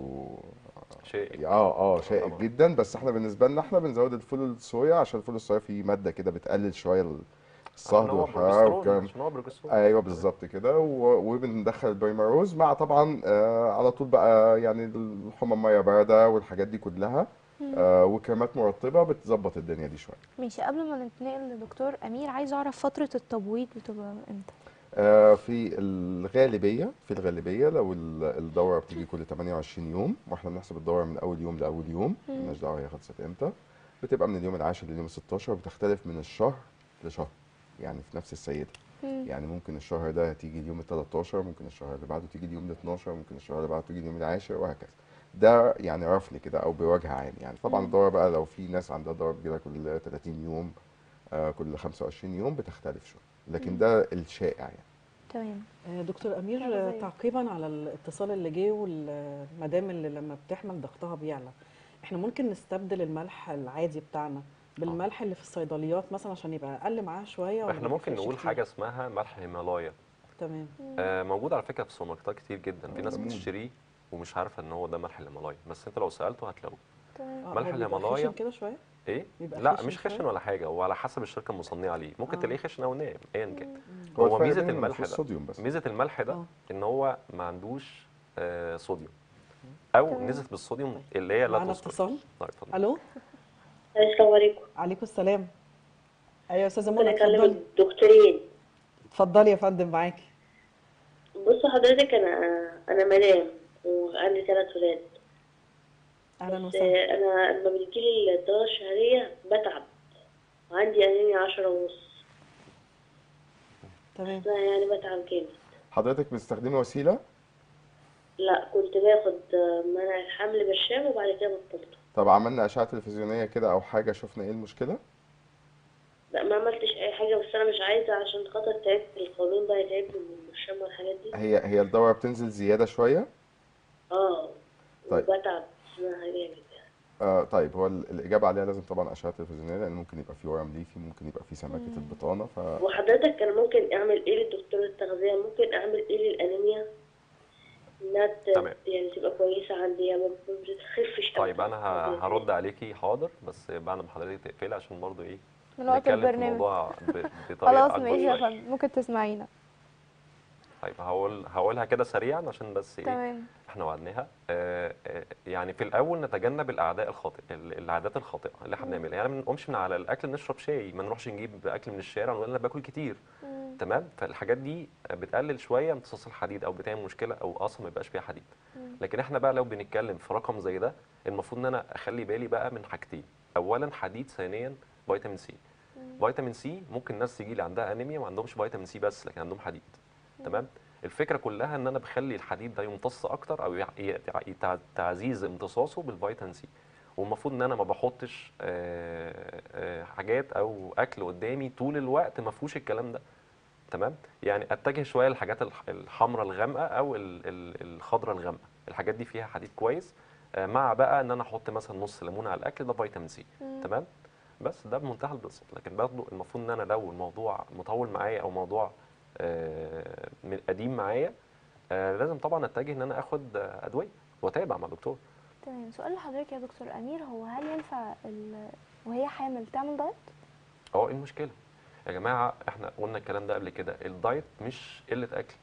شيء اه اه شائك طبعا. جدا بس احنا بالنسبه لنا احنا بنزود الفول الصويا عشان الفول الصويا فيه ماده كده بتقلل شويه الصهد عشان هو والحراره بروجسترون، والكلام عشان هو بروجسترون. ايوه بالظبط كده و- وبندخل البريماروز مع طبعا آه على طول بقى يعني الحمى ميه بارده والحاجات دي كلها آه وكريمات مرطبه بتظبط الدنيا دي شويه ماشي قبل ما نتنقل لدكتور امير عايزه اعرف فتره التبويض بتبقى امتى آه، في الغالبية في الغالبية لو ال- الدورة بتيجي كل 28 يوم واحنا بنحسب الدورة من أول يوم لأول يوم مالناش دعوة هي خلصت إمتى بتبقى من اليوم العاشر لليوم 16 بتختلف من الشهر لشهر يعني في نفس السيدة مم. يعني ممكن الشهر ده تيجي اليوم ال 13 ممكن الشهر اللي بعده تيجي اليوم ال 12 ممكن الشهر اللي بعده تيجي اليوم العاشر وهكذا ده يعني رفل كده أو بوجه عام يعني طبعا الدورة بقى لو في ناس عندها دورة بتجيلها كل 30 يوم آه، كل 25 يوم بتختلف شوية لكن ده الشائع يعني تمام آه، دكتور امير حاجة آه، زي- تعقيبا على الاتصال اللي جه والمدام اللي لما بتحمل ضغطها بيعلى احنا ممكن نستبدل الملح العادي بتاعنا بالملح اللي في الصيدليات مثلا عشان يبقى اقل معاه شويه ولا احنا ما ممكن بيفرقش نقول كتير؟ حاجه اسمها ملح هيمالايا تمام آه موجود على فكره في السوبر ماركتات كتير جدا في ناس مم. بتشتريه ومش عارفه ان هو ده ملح الهيمالايا بس انت لو سالته هتلاقوه تمام آه، ملح هو بيبقى الهيمالايا. خشن كده شويه ايه بيبقى لا خشن مش شوية؟ خشن ولا حاجه هو على حسب الشركه المصنعه ليه ممكن آه. تلاقيه خشن او ناعم ايا كان هو هو الفرق ميزه بينهم الملح في ده الصوديوم بس ميزه الملح ده آه. ان هو ما عندوش آه صوديوم او تمام. نسبه الصوديوم اللي هي لا معانا تذكر اتصال طيب اتفضل الو السلام عليكم عليكم السلام ايوه يا استاذه ممكن منى اكلم اتفضلي الدكتورين اتفضلي يا فندم معاكي بص حضرتك انا انا مدام وعندي ثلاث ولاد اهلا بس وسهلا انا لما بتجيلي الدورة الشهرية بتعب وعندي انيميا عشرة ونص تمام لا يعني بتعب جامد حضرتك بتستخدمي وسيله لا كنت باخد منع الحمل برشام وبعد كده بطلته طب عملنا اشعه تلفزيونيه كده او حاجه شفنا ايه المشكله لا ما عملتش اي حاجة بس انا مش عايزة عشان خاطر تعبت القولون بقى يتعبني من البرشام والحاجات دي هي هي الدوره بتنزل زياده شويه اه طيب. وبتعب اسمها جامد يعني آه طيب هو ال- الإجابة عليها لازم طبعا أشعة تلفزيونية لأن ممكن يبقى في ورم ليفي ممكن يبقى في سمكة البطانة ف وحضرتك كان ممكن اعمل ايه للدكتور التغذية ممكن اعمل ايه للانيميا انها ت- تمام. يعني تبقى كويسة عندي يعني ما بتخفش طيب انا ه- هرد عليكي حاضر بس بعد ما حضرتك تقفلي عشان برضو ايه من وقت نتكلم في البرنامج الموضوع ب- بطريقه خلاص اكبر ماشي يا شويه فندم ممكن تسمعينا طيب هقول هقولها كده سريعا عشان بس ايه تمام احنا وعدناها آه آه يعني في الاول نتجنب الاعداء الخاطئه العادات الخاطئه اللي احنا بنعملها يعني ما نقومش من على الاكل نشرب شاي ما نروحش نجيب اكل من الشارع ونقول انا باكل كتير مم. تمام فالحاجات دي بتقلل شويه امتصاص الحديد او بتعمل مشكله او اصلا ما يبقاش فيها حديد لكن احنا بقى لو بنتكلم في رقم زي ده المفروض ان انا اخلي بالي بقى من حاجتين اولا حديد ثانيا فيتامين سي فيتامين سي ممكن ناس تيجي لي عندها انيميا ما عندهمش فيتامين سي بس لكن عندهم حديد تمام الفكره كلها ان انا بخلي الحديد ده يمتص اكتر او يع- يع- يتع- تعزيز امتصاصه بالفيتامين سي والمفروض ان انا ما بحطش آه، آه، حاجات او اكل قدامي طول الوقت ما فيهوش الكلام ده تمام يعني اتجه شويه للحاجات الح- الحمراء الغامقه او ال- ال- الخضراء الغامقه الحاجات دي فيها حديد كويس آه، مع بقى ان انا احط مثلا نص ليمونه على الاكل ده فيتامين سي تمام بس ده بمنتهى البساطه لكن برضه المفروض ان انا لو الموضوع مطول معايا او موضوع آه، من قديم معايا آه، لازم طبعا اتجه ان انا اخد آه، ادويه واتابع مع دكتور تمام سؤال لحضرتك يا دكتور امير هو هل ينفع ال... وهي حامل تعمل دايت؟ هو ايه المشكله يا جماعه احنا قلنا الكلام ده قبل كده الدايت مش قله اكل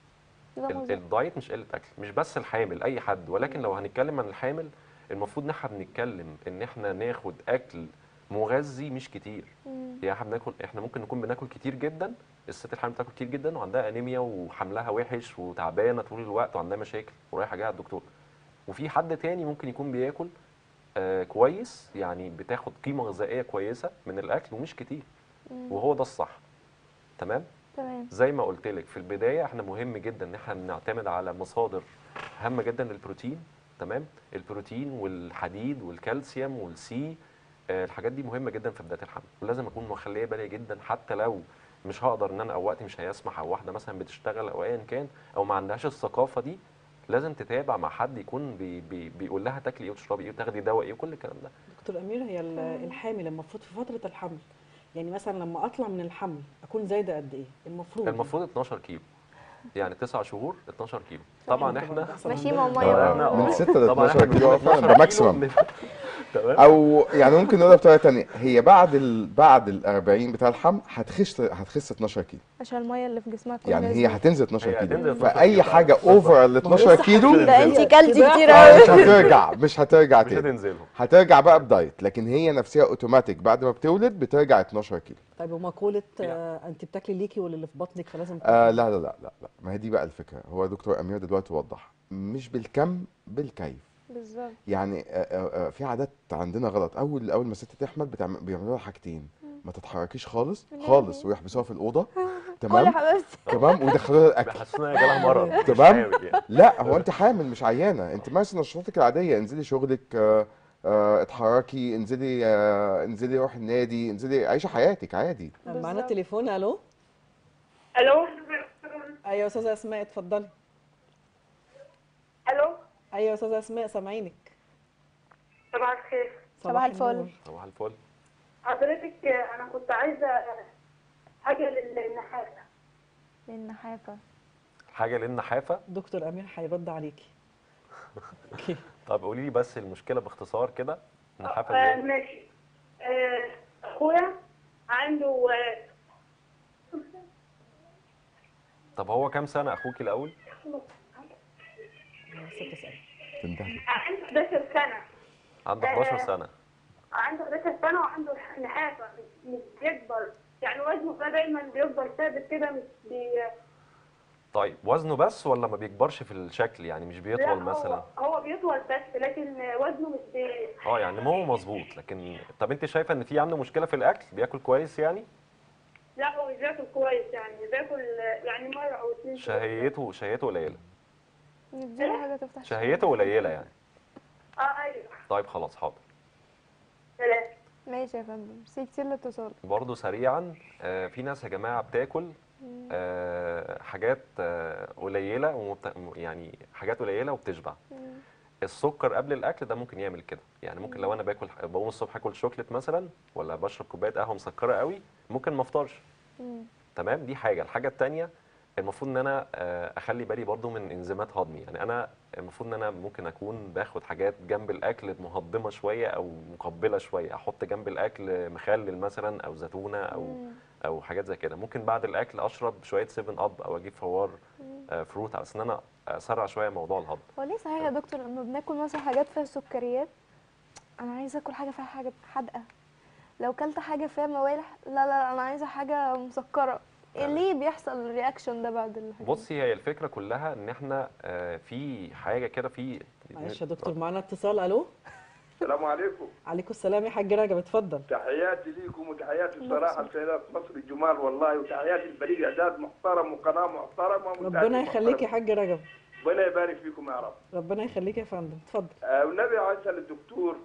ده ال- مظبوط. الدايت مش قله اكل مش بس الحامل اي حد ولكن لو هنتكلم عن الحامل المفروض ان احنا بنتكلم ان احنا ناخد اكل مغذي مش كتير مم. يعني احنا بناكل احنا ممكن نكون بناكل كتير جدا الست الحامل بتاكل كتير جدا وعندها انيميا وحملها وحش وتعبانه طول الوقت وعندها مشاكل ورايحه جايه على الدكتور وفي حد تاني ممكن يكون بياكل آه كويس يعني بتاخد قيمه غذائيه كويسه من الاكل ومش كتير مم. وهو ده الصح تمام تمام زي ما قلت لك في البدايه احنا مهم جدا ان احنا نعتمد على مصادر هامه جدا للبروتين تمام البروتين والحديد والكالسيوم والسي آه، الحاجات دي مهمه جدا في بدايه الحمل ولازم اكون مخليه بالي جدا حتى لو مش هقدر ان انا او وقتي مش هيسمح او واحده مثلا بتشتغل او ايا كان او ما عندهاش الثقافه دي لازم تتابع مع حد يكون بي بي بيقول لها تاكلي ايه وتشربي ايه وتاخدي دواء ايه وكل الكلام ده دكتور امير هي ال- الحامل المفروض في فتره الحمل يعني مثلا لما اطلع من الحمل اكون زايده قد ايه المفروض المفروض 12 كيلو يعني 9 شهور 12 كيلو طبعا احنا ماشي مع طبعاً ميه احنا من آه، 6 ل طبعاً 12 احنا كيلو بنقول فعلا 12 ده ماكسيمم كيلو تمام او يعني ممكن نقولها بطريقه تانية هي بعد ال... بعد ال 40 بتاع الحمل هتخس هتخس 12 كيلو عشان الميه اللي في جسمها تكون يعني هي نزلت. هتنزل 12 هي كيلو هتنزل 12 فاي كيلو. حاجه بالظبط. اوفر ال ما هو 12 لسه كيلو هتنزل. ده انت كلتي كده. كتير آه، قوي مش هترجع مش هترجع مش تاني هتنزلهم هترجع بقى بدايت لكن هي نفسها اوتوماتيك بعد ما بتولد بترجع 12 كيلو طيب ومقوله آه انت بتاكلي ليكي واللي في بطنك فلازم آه لا لا لا لا لا ما هي دي بقى الفكره هو دكتور امير دلوقتي وضح مش بالكم بالكيف بالظبط يعني آه، آه، آه، في عادات عندنا غلط اول اول ما الست تحمل بتعمل بيعملوا لها حاجتين ما تتحركيش خالص يا خالص لهوي. ويحبسوها في الاوضه قول يا تمام حبيبتي تمام ويدخلوا لها الاكل بيحسسونا ان جالها مرض مش تمام. حامل يعني. لا هو انت حامل مش عيانه انت مارسي نشاطاتك العاديه انزلي شغلك آه، آه، اتحركي انزلي آه، انزلي روحي النادي انزلي عيشي حياتك عادي معانا بالظبط. تليفون الو الو ايوه يا استاذه اسماء اتفضلي الو ايوه يا استاذه اسماء سامعينك صباح الخير صباح الفل. النور. صباح الفل حضرتك انا كنت عايزه حاجه للنحافه النحافه حاجه للنحافه دكتور امير هيرد عليكي اوكي طب قولي لي بس المشكله باختصار كده النحافه آه، ازاي ماشي آه، اخويا عنده آه، طب هو كام سنه اخوك الاول ست سنين تندهلي عنده 11 سنه عنده 11 سنه عنده 11 سنه وعنده نحافه مش بيكبر يعني وزنه ده دايما بيفضل ثابت كده مش بي طيب وزنه بس ولا ما بيكبرش في الشكل يعني مش لا بيطول مثلا هو هو بيطول بس لكن وزنه مش بي اه يعني نموه مظبوط لكن طب انت شايفه ان في عنده مشكله في الاكل بياكل كويس يعني لا هو مش بياكل كويس يعني بياكل يعني مره او اتنين في اليوم. شهيته شهيته قليله نديله حاجه تفتح شهيته قليله يعني اه ايوه طيب خلاص حاضر سلام ماشي يا فندم ميرسي كتير للاتصال برضه سريعا آه في ناس يا جماعه بتاكل آه حاجات آه قليله ومبت... يعني حاجات قليله وبتشبع السكر قبل الاكل ده ممكن يعمل كده يعني ممكن لو انا باكل بقوم الصبح اكل شوكليت مثلا ولا بشرب كوبايه قهوه مسكره قوي ممكن ما افطرش مم. تمام دي حاجه الحاجه الثانيه المفروض ان انا آه، اخلي بالي برضو من انزيمات هضمي يعني انا المفروض ان انا ممكن اكون باخد حاجات جنب الاكل مهضمه شويه او مقبله شويه احط جنب الاكل مخلل مثلا او زيتونه او مم. او حاجات زي كده ممكن بعد الاكل اشرب شويه 7 اب او اجيب فوار آه، فروت على اساس ان انا اسرع شويه موضوع الهضم هو ليه صحيح يا دكتور لما بناكل مثلا حاجات فيها سكريات انا عايزه اكل حاجه فيها حاجه حادقه لو كلت حاجه فيها موالح لا لا لا انا عايزه حاجه مسكره إيه تمام. ليه بيحصل الرياكشن ده بعد الحاجات دي؟ بصي هي الفكره كلها ان احنا آه، في حاجه كده في معلش يا دكتور معانا اتصال الو السلام عليكم عليكم السلام يا حاج رجب اتفضل تحياتي ليكم وتحياتي الصراحه لسيدات مصر الجمال والله وتحياتي لفريق اعداد محترم وقناه محترمه ربنا ومتابعين يخليك يا محترمين. حاج رجب ربنا يبارك فيكم يا رب ربنا يخليك يا فندم اتفضل آه والنبي عايز اسال الدكتور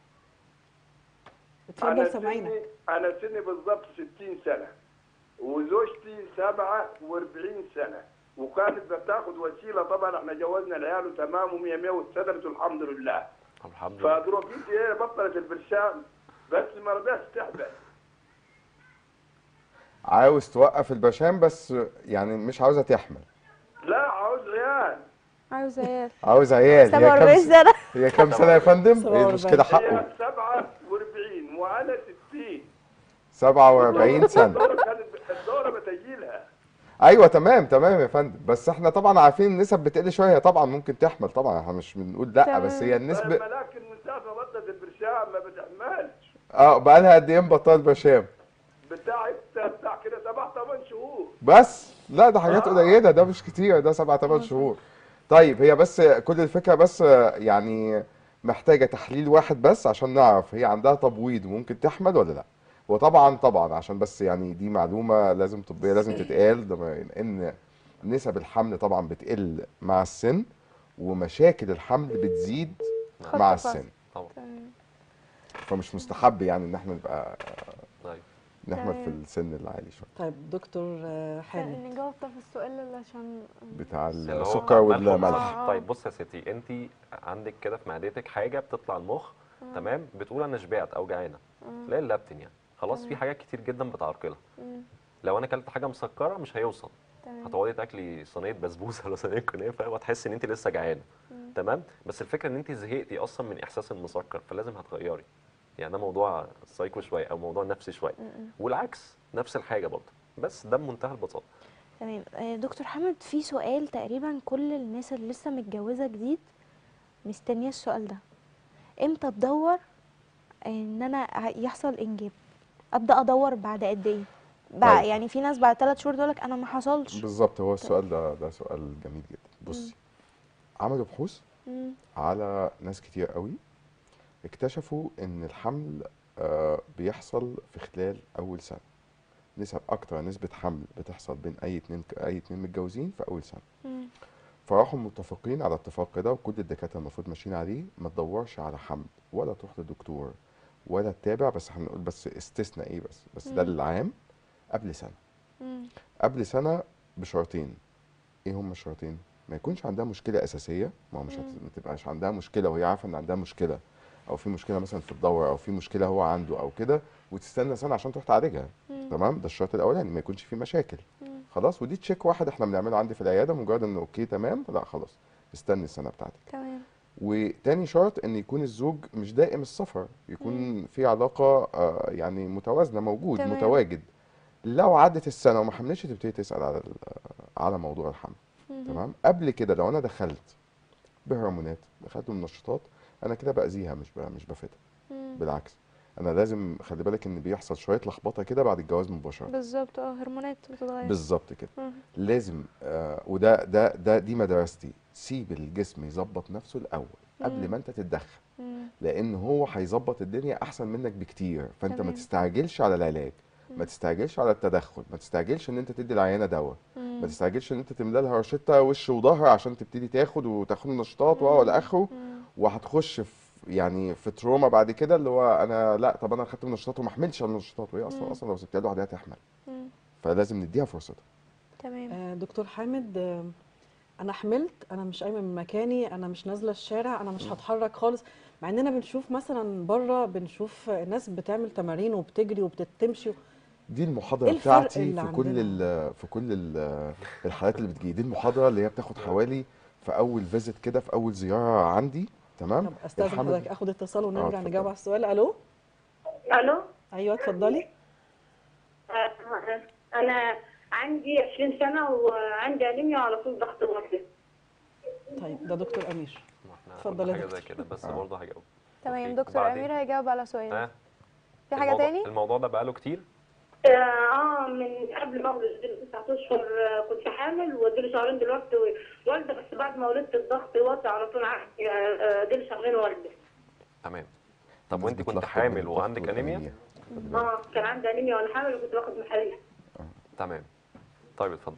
اتفضل أنا سامعينك سني- انا سني بالضبط 60 سنه وزوجتي 47 سنه وكانت بتاخد وسيله طبعا احنا جوزنا العيال وتمام و100 100 واستدرت الحمد لله الحمد لله فدروكيتي ايه بطلت البرشام بس ما رضاش تحبس عاوز توقف البرشام بس يعني مش عاوزه تحمل لا عاوز عيال عاوزه ايه عاوز عيال هي 47 كام سنه هي كام سنه يا فندم هي 47. المشكله حقه هي 47 وانا 60 47 سنه الدوره كانت الدوره بتجيلها ايوه تمام تمام يا فندم بس احنا طبعا عارفين النسب بتقل شويه هي طبعا ممكن تحمل طبعا احنا مش بنقول لا بس هي النسبه لكن من ساعه ما بطلت البرشام ما بتحملش اه بقى لها قد ايه مبطله البرشام بتاع بتاع كده سبع ثمان شهور بس لا ده حاجات قليله ده مش كتير ده سبع ثمان شهور طيب هي بس كل الفكره بس يعني محتاجه تحليل واحد بس عشان نعرف هي عندها تبويض وممكن تحمل ولا لا وطبعا طبعا عشان بس يعني دي معلومه لازم طبيه لازم تتقال ده ما- ان نسب الحمل طبعا بتقل مع السن ومشاكل الحمل بتزيد مع خط فاصل. السن طبعا تمام فمش مستحب يعني ان احنا نبقى طيب نحمل في تمام. السن العالي شويه طيب دكتور آه، حامد نجاوب طب في السؤال اللي عشان بتاع اللي هو السكر ملح والملح وملح. آه. طيب بص يا ستي انت عندك كده في معدتك حاجه بتطلع المخ تمام بتقول انا شبعت او جعانه تلاقي اللابتين يعني خلاص في حاجات كتير جدا بتعرقلها مم. لو انا اكلت حاجه مسكره مش هيوصل تمام هتقعدي تاكلي صينيه بسبوسه ولا صينيه كنافه وهتحسي ان انت لسه جعانه تمام بس الفكره ان انت زهقتي اصلا من احساس المسكر فلازم هتغيري يعني ده موضوع سايكو شويه او موضوع نفسي شويه والعكس نفس الحاجه برضه بس ده بمنتهى البساطه تمام آه، دكتور حمد في سؤال تقريبا كل الناس اللي لسه متجوزه جديد مستنيه السؤال ده امتى تدور ان انا ع- يحصل انجاب ابدا ادور بعد قد ايه بقى طيب. يعني في ناس بعد ثلاث شهور تقول لك انا ما حصلش بالظبط هو السؤال ده ده سؤال جميل جدا بصي عملوا بحوث مم. على ناس كتير قوي اكتشفوا ان الحمل آه، بيحصل في خلال اول سنه نسب اكتر نسبه حمل بتحصل بين اي اتنين اي اتنين متجوزين في اول سنه مم. فراحوا متفقين على اتفاق كده وكل الدكاتره المفروض ماشيين عليه ما تدورش على حمل ولا تروح لدكتور ولا تتابع بس هنقول بس استثناء ايه بس بس ده مم. العام قبل سنه مم. قبل سنه بشرطين ايه هم الشرطين ما يكونش عندها مشكله اساسيه ما هو مش هت... ما تبقاش عندها مشكله وهي عارفه ان عندها مشكله او في مشكله مثلا في الدوره او في مشكله هو عنده او كده وتستنى سنه عشان تروح تعالجها مم. تمام ده الشرط الاولاني ما يكونش في مشاكل مم. خلاص ودي تشيك واحد احنا بنعمله عندي في العياده مجرد انه اوكي تمام لا خلاص استني السنه بتاعتك تمام وتاني شرط ان يكون الزوج مش دائم السفر يكون في علاقه آه، يعني متوازنه موجود تمام. متواجد لو عدت السنه وما حملش تبتدي تسال على ال- على موضوع الحمل مم. تمام قبل كده لو انا دخلت بهرمونات دخلت بمنشطات انا كده باذيها مش ب- مش بفيدها مم. بالعكس انا لازم خلي بالك ان بيحصل شويه لخبطه كده بعد الجواز مباشره بالظبط اه هرمونات بتتغير بالظبط كده مم. لازم آه وده ده ده دي مدرستي سيب الجسم يظبط نفسه الاول قبل مم. ما انت تتدخل مم. لان هو هيظبط الدنيا احسن منك بكتير فانت ما تمام. تستعجلش على العلاج ما تستعجلش على التدخل ما تستعجلش ان انت تدي العيانه دواء ما مم. تستعجلش ان انت تملى لها روشته وش وظهر عشان تبتدي تاخد وتاخد نشاطات و الى اخره مم. وهتخش في يعني في تروما بعد كده اللي هو انا لا طب انا خدت منشطات وما حملتش على المنشطات وهي اصلا مم. اصلا لو سبتها لوحدها هتحمل مم. فلازم نديها فرصتها تمام آه، دكتور حامد آه، انا حملت انا مش قايمه من مكاني انا مش نازله الشارع انا مش هتحرك خالص مع اننا بنشوف مثلا بره بنشوف ناس بتعمل تمارين وبتجري وبتمشي دي المحاضره إيه الفرق بتاعتي اللي في كل عندنا؟ ال- في كل ال- الحالات اللي بتجي دي المحاضره اللي هي بتاخد حوالي في اول فيزيت كده في اول زياره عندي تمام طب استاذن الحمل- حضرتك اخد اتصال ونرجع اتفضل. نجاوب على السؤال الو الو ايوه اتفضلي آه، انا عندي 20 سنه وعندي انيميا وعلى طول ضغط واطي طيب ده دكتور امير ما احنا اتفضل قلنا يا حاجه دكتور. زي كده بس آه. برضه هجاوب تمام أوكي. دكتور وبعدين؟ امير هيجاوب على سؤالك ها في حاجه الموضوع- تاني الموضوع ده بقاله كتير اه آه، من قبل ما اولد اديله تسعة اشهر آه، كنت حامل واديله شهرين دلوقتي والده بس بعد ما ولدت الضغط واطي على طول عندي، آه، آه، اديله شهرين والده تمام طب الناس وانت كنت بتلخبط حامل بين الضغط وعندك انيميا والأنيميا. خلي بالك. اه كان عندي انيميا وانا حامل وكنت باخد محاليل تمام طيب اتفضل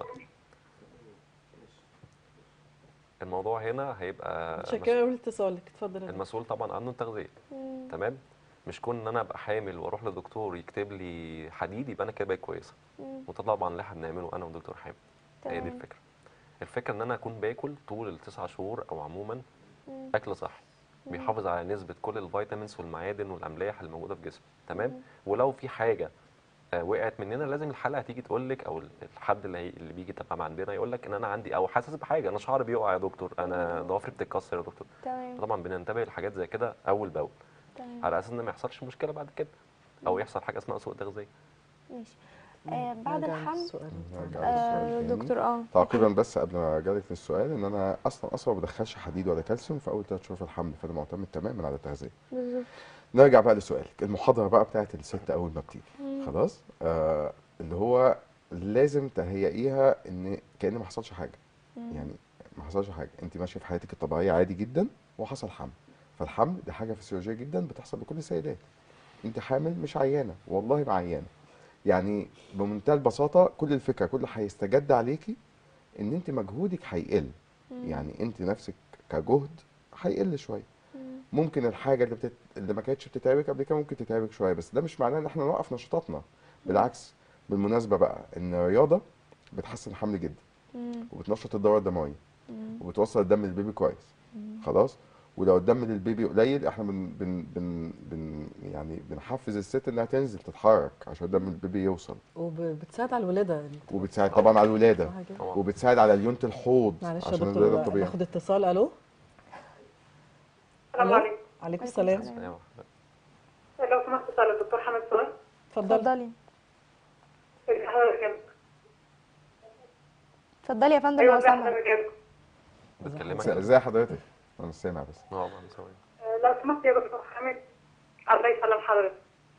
الموضوع هنا هيبقى شكرا لاتصالك اتفضل يا دكتور. المسؤول طبعا عنه التغذيه تمام مش كون ان انا ابقى حامل واروح لدكتور يكتب لي حديد يبقى انا كده بقيت كويسه وده طبعا اللي احنا بنعمله انا ودكتور حامل هي دي تمام. الفكره الفكره ان انا اكون باكل طول التسع شهور او عموما اكل صحي بيحافظ على نسبه كل الفيتامينز والمعادن والاملاح اللي موجوده في جسمي تمام ولو في حاجه آه، وقعت مننا لازم الحلقه تيجي تقول لك او الحد اللي هي اللي بيجي تمام عندنا يقول لك ان انا عندي او حاسس بحاجه انا شعري بيقع يا دكتور انا ضوافري بتتكسر يا دكتور تمام طبعا بننتبه لحاجات زي كده اول باول تمام على اساس ان ما يحصلش مشكله بعد كده او يحصل حاجه اسمها سوء تغذيه ماشي آه بعد نرجع الحمل للسؤال. نرجع آه للسؤال تاني. دكتور اه تعقيبا بس قبل ما اجالك للسؤال ان انا اصلا اصلا ما بدخلش حديد ولا كالسيوم في اول ثلاث شهور في الحمل فانا معتمد تماما على التغذيه بالظبط نرجع بقى لسؤالك المحاضره بقى بتاعت الست اول ما بتيجي خلاص آه اللي هو لازم تهيئيها ان كان ما حصلش حاجه يعني ما حصلش حاجه انت ماشيه في حياتك الطبيعيه عادي جدا وحصل حمل فالحمل دي حاجه فسيولوجيه جدا بتحصل لكل السيدات انت حامل مش عيانه والله ما عيانه يعني بمنتهى البساطه كل الفكره كل اللي هيستجد عليكي ان انت مجهودك هيقل يعني انت نفسك كجهد هيقل شويه ممكن الحاجه اللي بتت... اللي ما كانتش بتتعبك قبل كده ممكن تتعبك شويه بس ده مش معناه ان احنا نوقف نشاطاتنا بالعكس بالمناسبه بقى ان الرياضه بتحسن الحمل جدا وبتنشط الدوره الدمويه وبتوصل الدم للبيبي كويس خلاص ولو الدم للبيبي قليل احنا بن بن بن بن يعني بنحفز الست انها تنزل تتحرك عشان دم البيبي يوصل وبتساعد على الولاده وبتساعد طبعا على الولاده صح كده؟ طبعا وبتساعد على ليونه الحوض معلش يا عشان الولاده دكتور الطبيعي ناخد اتصال الو السلام ألو؟ عليكم عليكم السلام أيوة. لو سمحت سؤال الدكتور حمد سؤال اتفضلي اتفضلي حضرتك اتفضلي يا فندم ايوه لو ازي سمحت حضرتك بتكلمك ازي حضرتك انا مش سامع بس اه بعد ثواني آه، لو سمحت يا دكتور حمد الله يسلم حضرتك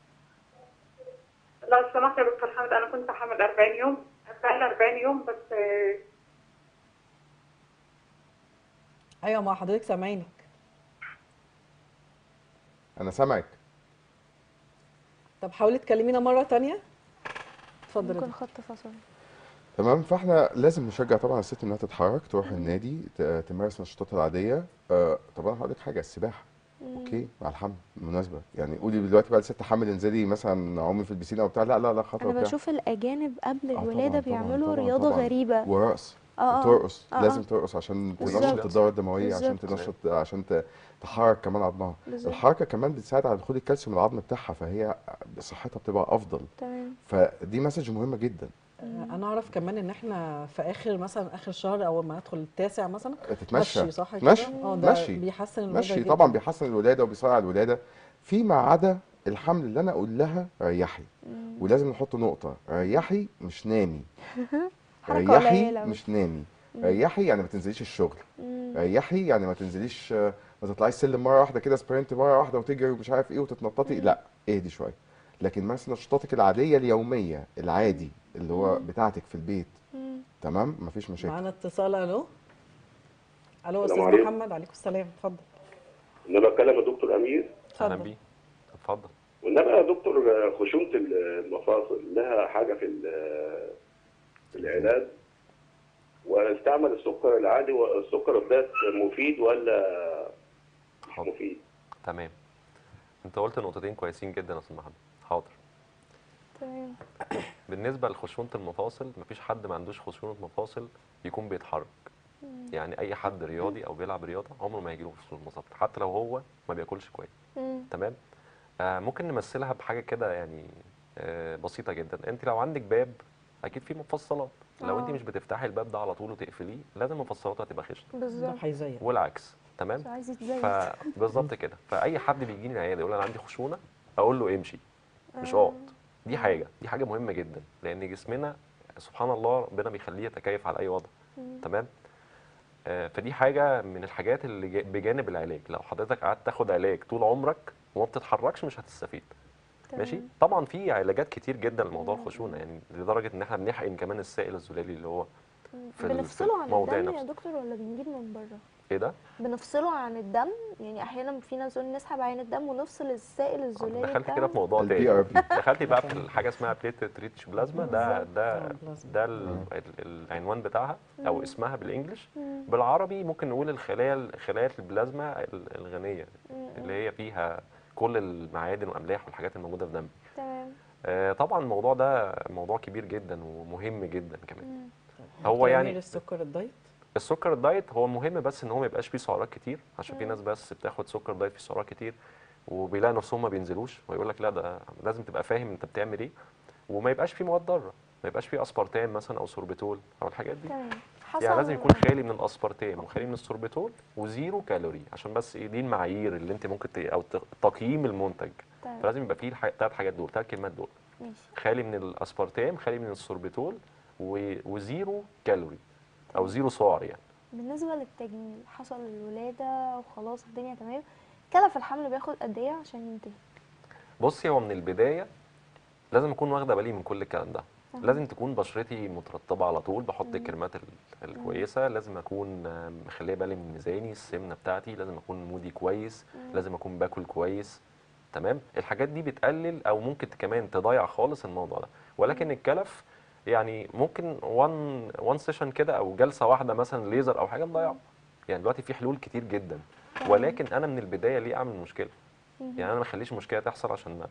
لو سمحت يا دكتور حمد انا كنت حامل 40 يوم بقالي 40 يوم بس آه، ايوه مع حضرتك سامعينك انا سامعك طب حاولي تكلمينا مره تانية اتفضلي يا ممكن دكتور. خط فصل تمام فاحنا لازم نشجع طبعا الست انها تتحرك تروح النادي ت- تمارس نشاطاتها العاديه آه طبعا هقول لك حاجه السباحه اوكي مع الحمل بالمناسبه يعني قولي دلوقتي بقى الست حامل انزلي مثلا عومي في البسينه وبتاع لا لا لا خطر انا وبتاع. بشوف الاجانب قبل طبعاً، الولاده طبعاً، بيعملوا طبعاً، رياضه طبعاً. غريبه ورقص اه اه وترقص آه، لازم آه. ترقص عشان بالظبط. تنشط الدوره الدمويه عشان بالظبط. تنشط عشان ت- تحرك كمان عظمها بالظبط. الحركه كمان بتساعد على دخول الكالسيوم العظم بتاعها فهي صحتها بتبقى افضل تمام فدي مسج مهمه جدا آه، انا اعرف كمان ان احنا في اخر مثلا اخر شهر او ما ندخل التاسع مثلا تتمشى مشي صح كده مشي اه ده مشي بيحسن الولاده مشي جدا. طبعا بيحسن الولاده وبيسرع الولاده فيما عدا الحمل اللي انا اقول لها ريحي ولازم نحط نقطه ريحي مش نامي حركة ريحي قليلة مش نامي ريحي يعني ما تنزليش الشغل ريحي يعني ما تنزليش آه، ما تطلعيش سلم مره واحده كده سبرنت مره واحده وتجري ومش عارف ايه وتتنططي لا اهدي شويه لكن مثلا نشاطاتك العاديه اليوميه العادي اللي هو بتاعتك في البيت تمام مفيش مشاكل معانا اتصال الو الو السلام استاذ عليكم. محمد عليكم السلام اتفضل انا بكلم الدكتور امير اهلا اتفضل بيه اتفضل وانما يا دكتور خشونه المفاصل لها حاجه في ال- في العلاج واستعمل السكر العادي والسكر الذات مفيد ولا مش حاضر. مفيد؟ تمام انت قلت نقطتين كويسين جدا يا استاذ محمد حاضر تمام بالنسبه لخشونه المفاصل مفيش حد ما عندوش خشونه مفاصل يكون بيتحرك يعني اي حد رياضي او بيلعب رياضه عمره ما هيجيله فصول المصاب حتى لو هو ما بياكلش كويس مم. تمام آه ممكن نمثلها بحاجه كده يعني آه بسيطه جدا انت لو عندك باب اكيد فيه مفصلات لو انت آه. مش بتفتحي الباب ده على طول وتقفليه لازم مفصلاته هتبقى خشنه ده بالظبط هيزيق والعكس تمام مش عايز يتزيد فبالظبط كده فاي حد بيجيني العياده يقول انا عندي خشونه اقول له امشي مش آه. اقعد دي حاجه دي حاجه مهمه جدا لان جسمنا سبحان الله ربنا بيخليه يتكيف على اي وضع مم. تمام آه، فدي حاجه من الحاجات اللي جا- بجانب العلاج لو حضرتك قعدت تاخد علاج طول عمرك وما بتتحركش مش هتستفيد ماشي تمام. طبعا في علاجات كتير جدا لموضوع الخشونه يعني لدرجه ان احنا بنحقن كمان السائل الزلالي اللي هو مم. في ال- في بنفصله عن الموضع الدم يا نفسه. دكتور ولا بنجيب من بره ايه ده بنفصله عن الدم يعني احيانا في ناس تقول نسحب عين الدم ونفصل السائل الزلالي دخلت بتاعه كده في موضوع البي تاني ار بي دخلتي بقى في حاجه اسمها بليتلت ريتش بلازما ده بالظبط. ده آه، بلازما. ده ال- ال- العنوان بتاعها او مم. اسمها بالانجلش مم. بالعربي ممكن نقول الخلايا خلايا البلازما ال- الغنيه مم. اللي هي فيها كل المعادن والاملاح والحاجات الموجوده في دمي تمام آه، طبعا الموضوع ده موضوع كبير جدا ومهم جدا كمان مم. هو دكتور يعني أمير، السكر الدايت السكر الدايت هو مهم بس ان هو ما يبقاش فيه سعرات كتير عشان في مم. ناس بس بتاخد سكر دايت فيه سعرات كتير وبيلاقي نفسهم ما بينزلوش ويقول لك لا ده لازم تبقى فاهم انت بتعمل ايه وما يبقاش فيه مواد ضاره ما يبقاش فيه اسبارتام مثلا او سوربيتول او الحاجات دي تمام حصل يعني لازم يكون خالي من الاسبارتام وخالي من السوربيتول وزيرو كالوري عشان بس ايه دي المعايير اللي انت ممكن ت... او ت- تقييم المنتج تمام فلازم يبقى فيه الثلاث حاجات دول ثلاث كلمات دول ماشي خالي من الاسبارتام خالي من السوربيتول و... وزيرو كالوري او زيرو سعر يعني بالنسبة للتجميل حصل الولادة وخلاص الدنيا تمام كلف الحمل بياخد قد ايه عشان ينتهي بصي هو من البدايه لازم اكون واخده بالي من كل الكلام ده تمام. لازم تكون بشرتي مترطبه على طول بحط مم. الكريمات ال- الكويسه لازم اكون آه، مخليه بالي من ميزاني السمنه بتاعتي لازم اكون مودي كويس مم. لازم اكون باكل كويس تمام الحاجات دي بتقلل او ممكن كمان تضيع خالص الموضوع ده ولكن الكلف يعني ممكن وان وان سيشن كده او جلسه واحده مثلا ليزر او حاجه نضيعه يعني دلوقتي في حلول كتير جدا تمام. ولكن انا من البدايه ليه اعمل مشكله مم. يعني انا ما اخليش مشكله تحصل عشان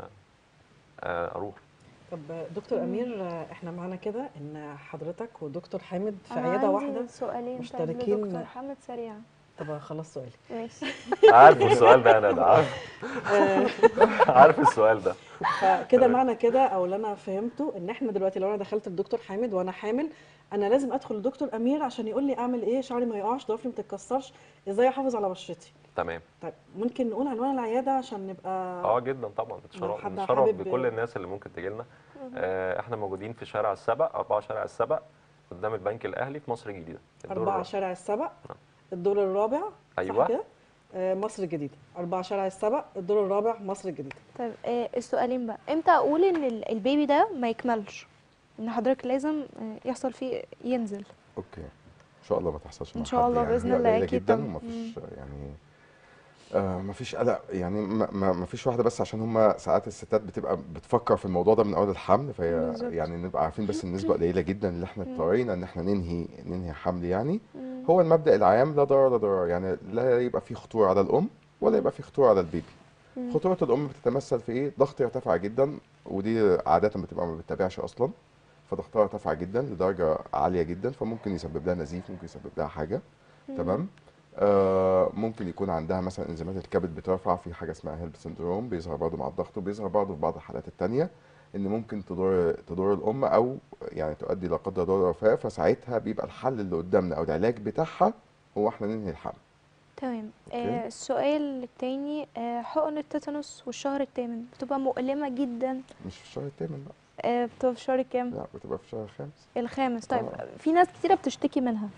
آه، اروح طب دكتور امير آه، احنا معانا كده ان حضرتك ودكتور حامد في أنا عياده عندي واحده سؤالين مشتركين. طيب لدكتور حامد سريعا طب خلاص سؤالي ماشي عارف السؤال ده انا ده عارف آه، عارف السؤال ده فكده تمام. معنى كده او اللي انا فهمته ان احنا دلوقتي لو انا دخلت لدكتور حامد وانا حامل انا لازم ادخل لدكتور امير عشان يقول لي اعمل ايه شعري ما يقعش ضوافري ما تتكسرش ازاي احافظ على بشرتي تمام طيب ممكن نقول عنوان العياده عشان نبقى اه جدا طبعا لو نتشرف حد نتشرف حابب- بكل الناس اللي ممكن تجي لنا آه احنا موجودين في شارع السبق أربعة شارع السبق قدام البنك الاهلي في مصر الجديده الدور أربعة الرابع. شارع السبق نعم. الدور الرابع أيوة. صح كده؟ آه، مصر الجديدة أربعة شارع السبق الدور الرابع مصر الجديدة طيب آه السؤالين بقى امتى اقول ان ال- البيبي ده ما يكملش ان حضرتك لازم آه يحصل فيه ينزل اوكي ان شاء الله ما تحصلش إن مع شاء حد الله يعني بإذن هي الله قليلة أكيد جدا طبعاً. وما فيش يعني آه ما فيش قلق يعني ما, ما, ما فيش واحده بس عشان هم ساعات الستات بتبقى بتفكر في الموضوع ده من اول الحمل فهي بالظبط. يعني نبقى عارفين بس النسبه قليله جدا اللي احنا اضطرينا ان احنا ننهي ننهي حمل يعني مم. هو المبدا العام لا ضرر لا ضرر يعني لا يبقى فيه خطوره على الام ولا يبقى فيه خطوره على البيبي مم. خطوره الام بتتمثل في ايه ضغط يرتفع جدا ودي عاده بتبقى ما بتتابعش اصلا فضغطها ارتفع جدا لدرجه عاليه جدا فممكن يسبب لها نزيف ممكن يسبب لها حاجه تمام آه ممكن يكون عندها مثلا انزيمات الكبد بترفع في حاجه اسمها هيلب سندروم بيظهر برضه مع الضغط وبيظهر برضه في بعض الحالات التانية ان ممكن تضر تضر الام او يعني تؤدي لا قدر الله الوفاه فساعتها بيبقى الحل اللي قدامنا او العلاج بتاعها هو احنا ننهي الحمل تمام أوكي. آه السؤال التاني آه حقن التيتانوس والشهر الثامن بتبقى مؤلمة جدا مش في الشهر الثامن بقى آه بتبقى في الشهر كام لا بتبقى في الشهر الخامس الخامس طيب آه. في ناس كتيرة بتشتكي منها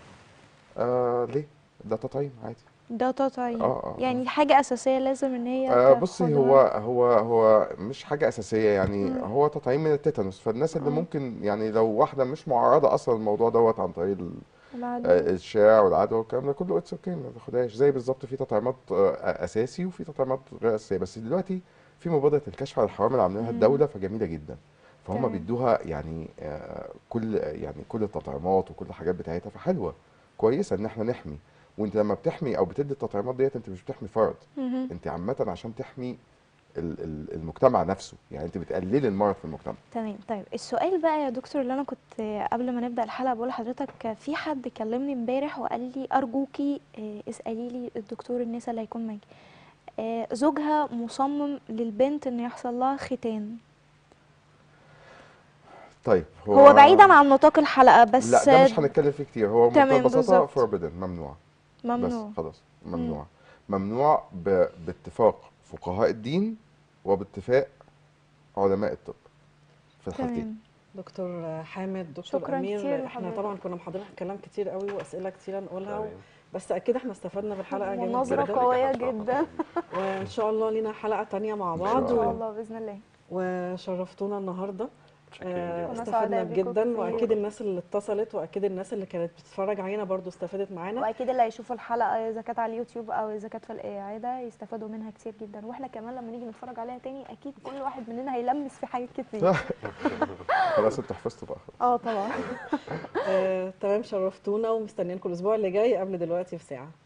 آه ليه؟ ده تطعيم عادي ده تطعيم اه اه يعني حاجة أساسية لازم إن هي آه بصي تاخدها. هو هو هو مش حاجة أساسية يعني مم. هو تطعيم من التيتانوس فالناس اللي مم. ممكن يعني لو واحدة مش معرضة أصلا للموضوع دوت عن طريق ال- العدوى. آه، الشائع والعدوى والكلام ده كله اتس اوكي ما تاخدهاش زي بالظبط في تطعيمات آه، أساسي وفي تطعيمات غير أساسية بس دلوقتي في مبادرة الكشف على الحوامل عاملينها مم. الدولة فجميلة جدا فهم تمام. بيدوها يعني آه، كل يعني كل التطعيمات وكل الحاجات بتاعتها فحلوة كويسة إن احنا نحمي وانت لما بتحمي او بتدي التطعيمات ديت انت مش بتحمي فرد مهم. انت عامة عشان تحمي ال- ال- المجتمع نفسه يعني انت بتقللي المرض في المجتمع تمام طيب السؤال بقى يا دكتور اللي انا كنت قبل ما نبدا الحلقه بقول لحضرتك في حد كلمني امبارح وقال لي ارجوكي آه، اسالي لي الدكتور النساء اللي هيكون معاكي آه، زوجها مصمم للبنت ان يحصل لها ختان طيب هو بعيدا عن نطاق الحلقه بس لا ده مش هنتكلم فيه كتير هو بمنتهى تمام، البساطه بالظبط. فوربيدن ممنوع ممنوع بس خلاص ممنوع ممنوع ب... باتفاق فقهاء الدين وباتفاق علماء الطب في الحالتين تمام دكتور حامد دكتور شكراً امير كتير احنا لحضرتك. طبعا كنا محضرين كلام كتير قوي واسئله كتير نقولها و... تمام. بس اكيد احنا استفدنا بالحلقه جامد مناظرة جدا قوية إحنا بصراحة جدا. وان شاء الله لينا حلقه تانية مع بعض ان شاء و... الله باذن الله وشرفتونا النهارده متشكرين آه، جدا. كنا استفدنا سعداء بيكم جدا كتير. واكيد الناس اللي اتصلت واكيد الناس اللي كانت بتتفرج علينا برضو استفادت معانا واكيد اللي هيشوفوا الحلقه اذا كانت على اليوتيوب او اذا كانت في الاعاده يستفادوا منها كتير جدا واحنا كمان لما نيجي نتفرج عليها تاني اكيد كل واحد مننا هيلمس في حاجات كتير خلاص انتوا حفظتوا بقى اه طبعا آه، تمام شرفتونا ومستنيينكم الاسبوع اللي جاي قبل دلوقتي بساعه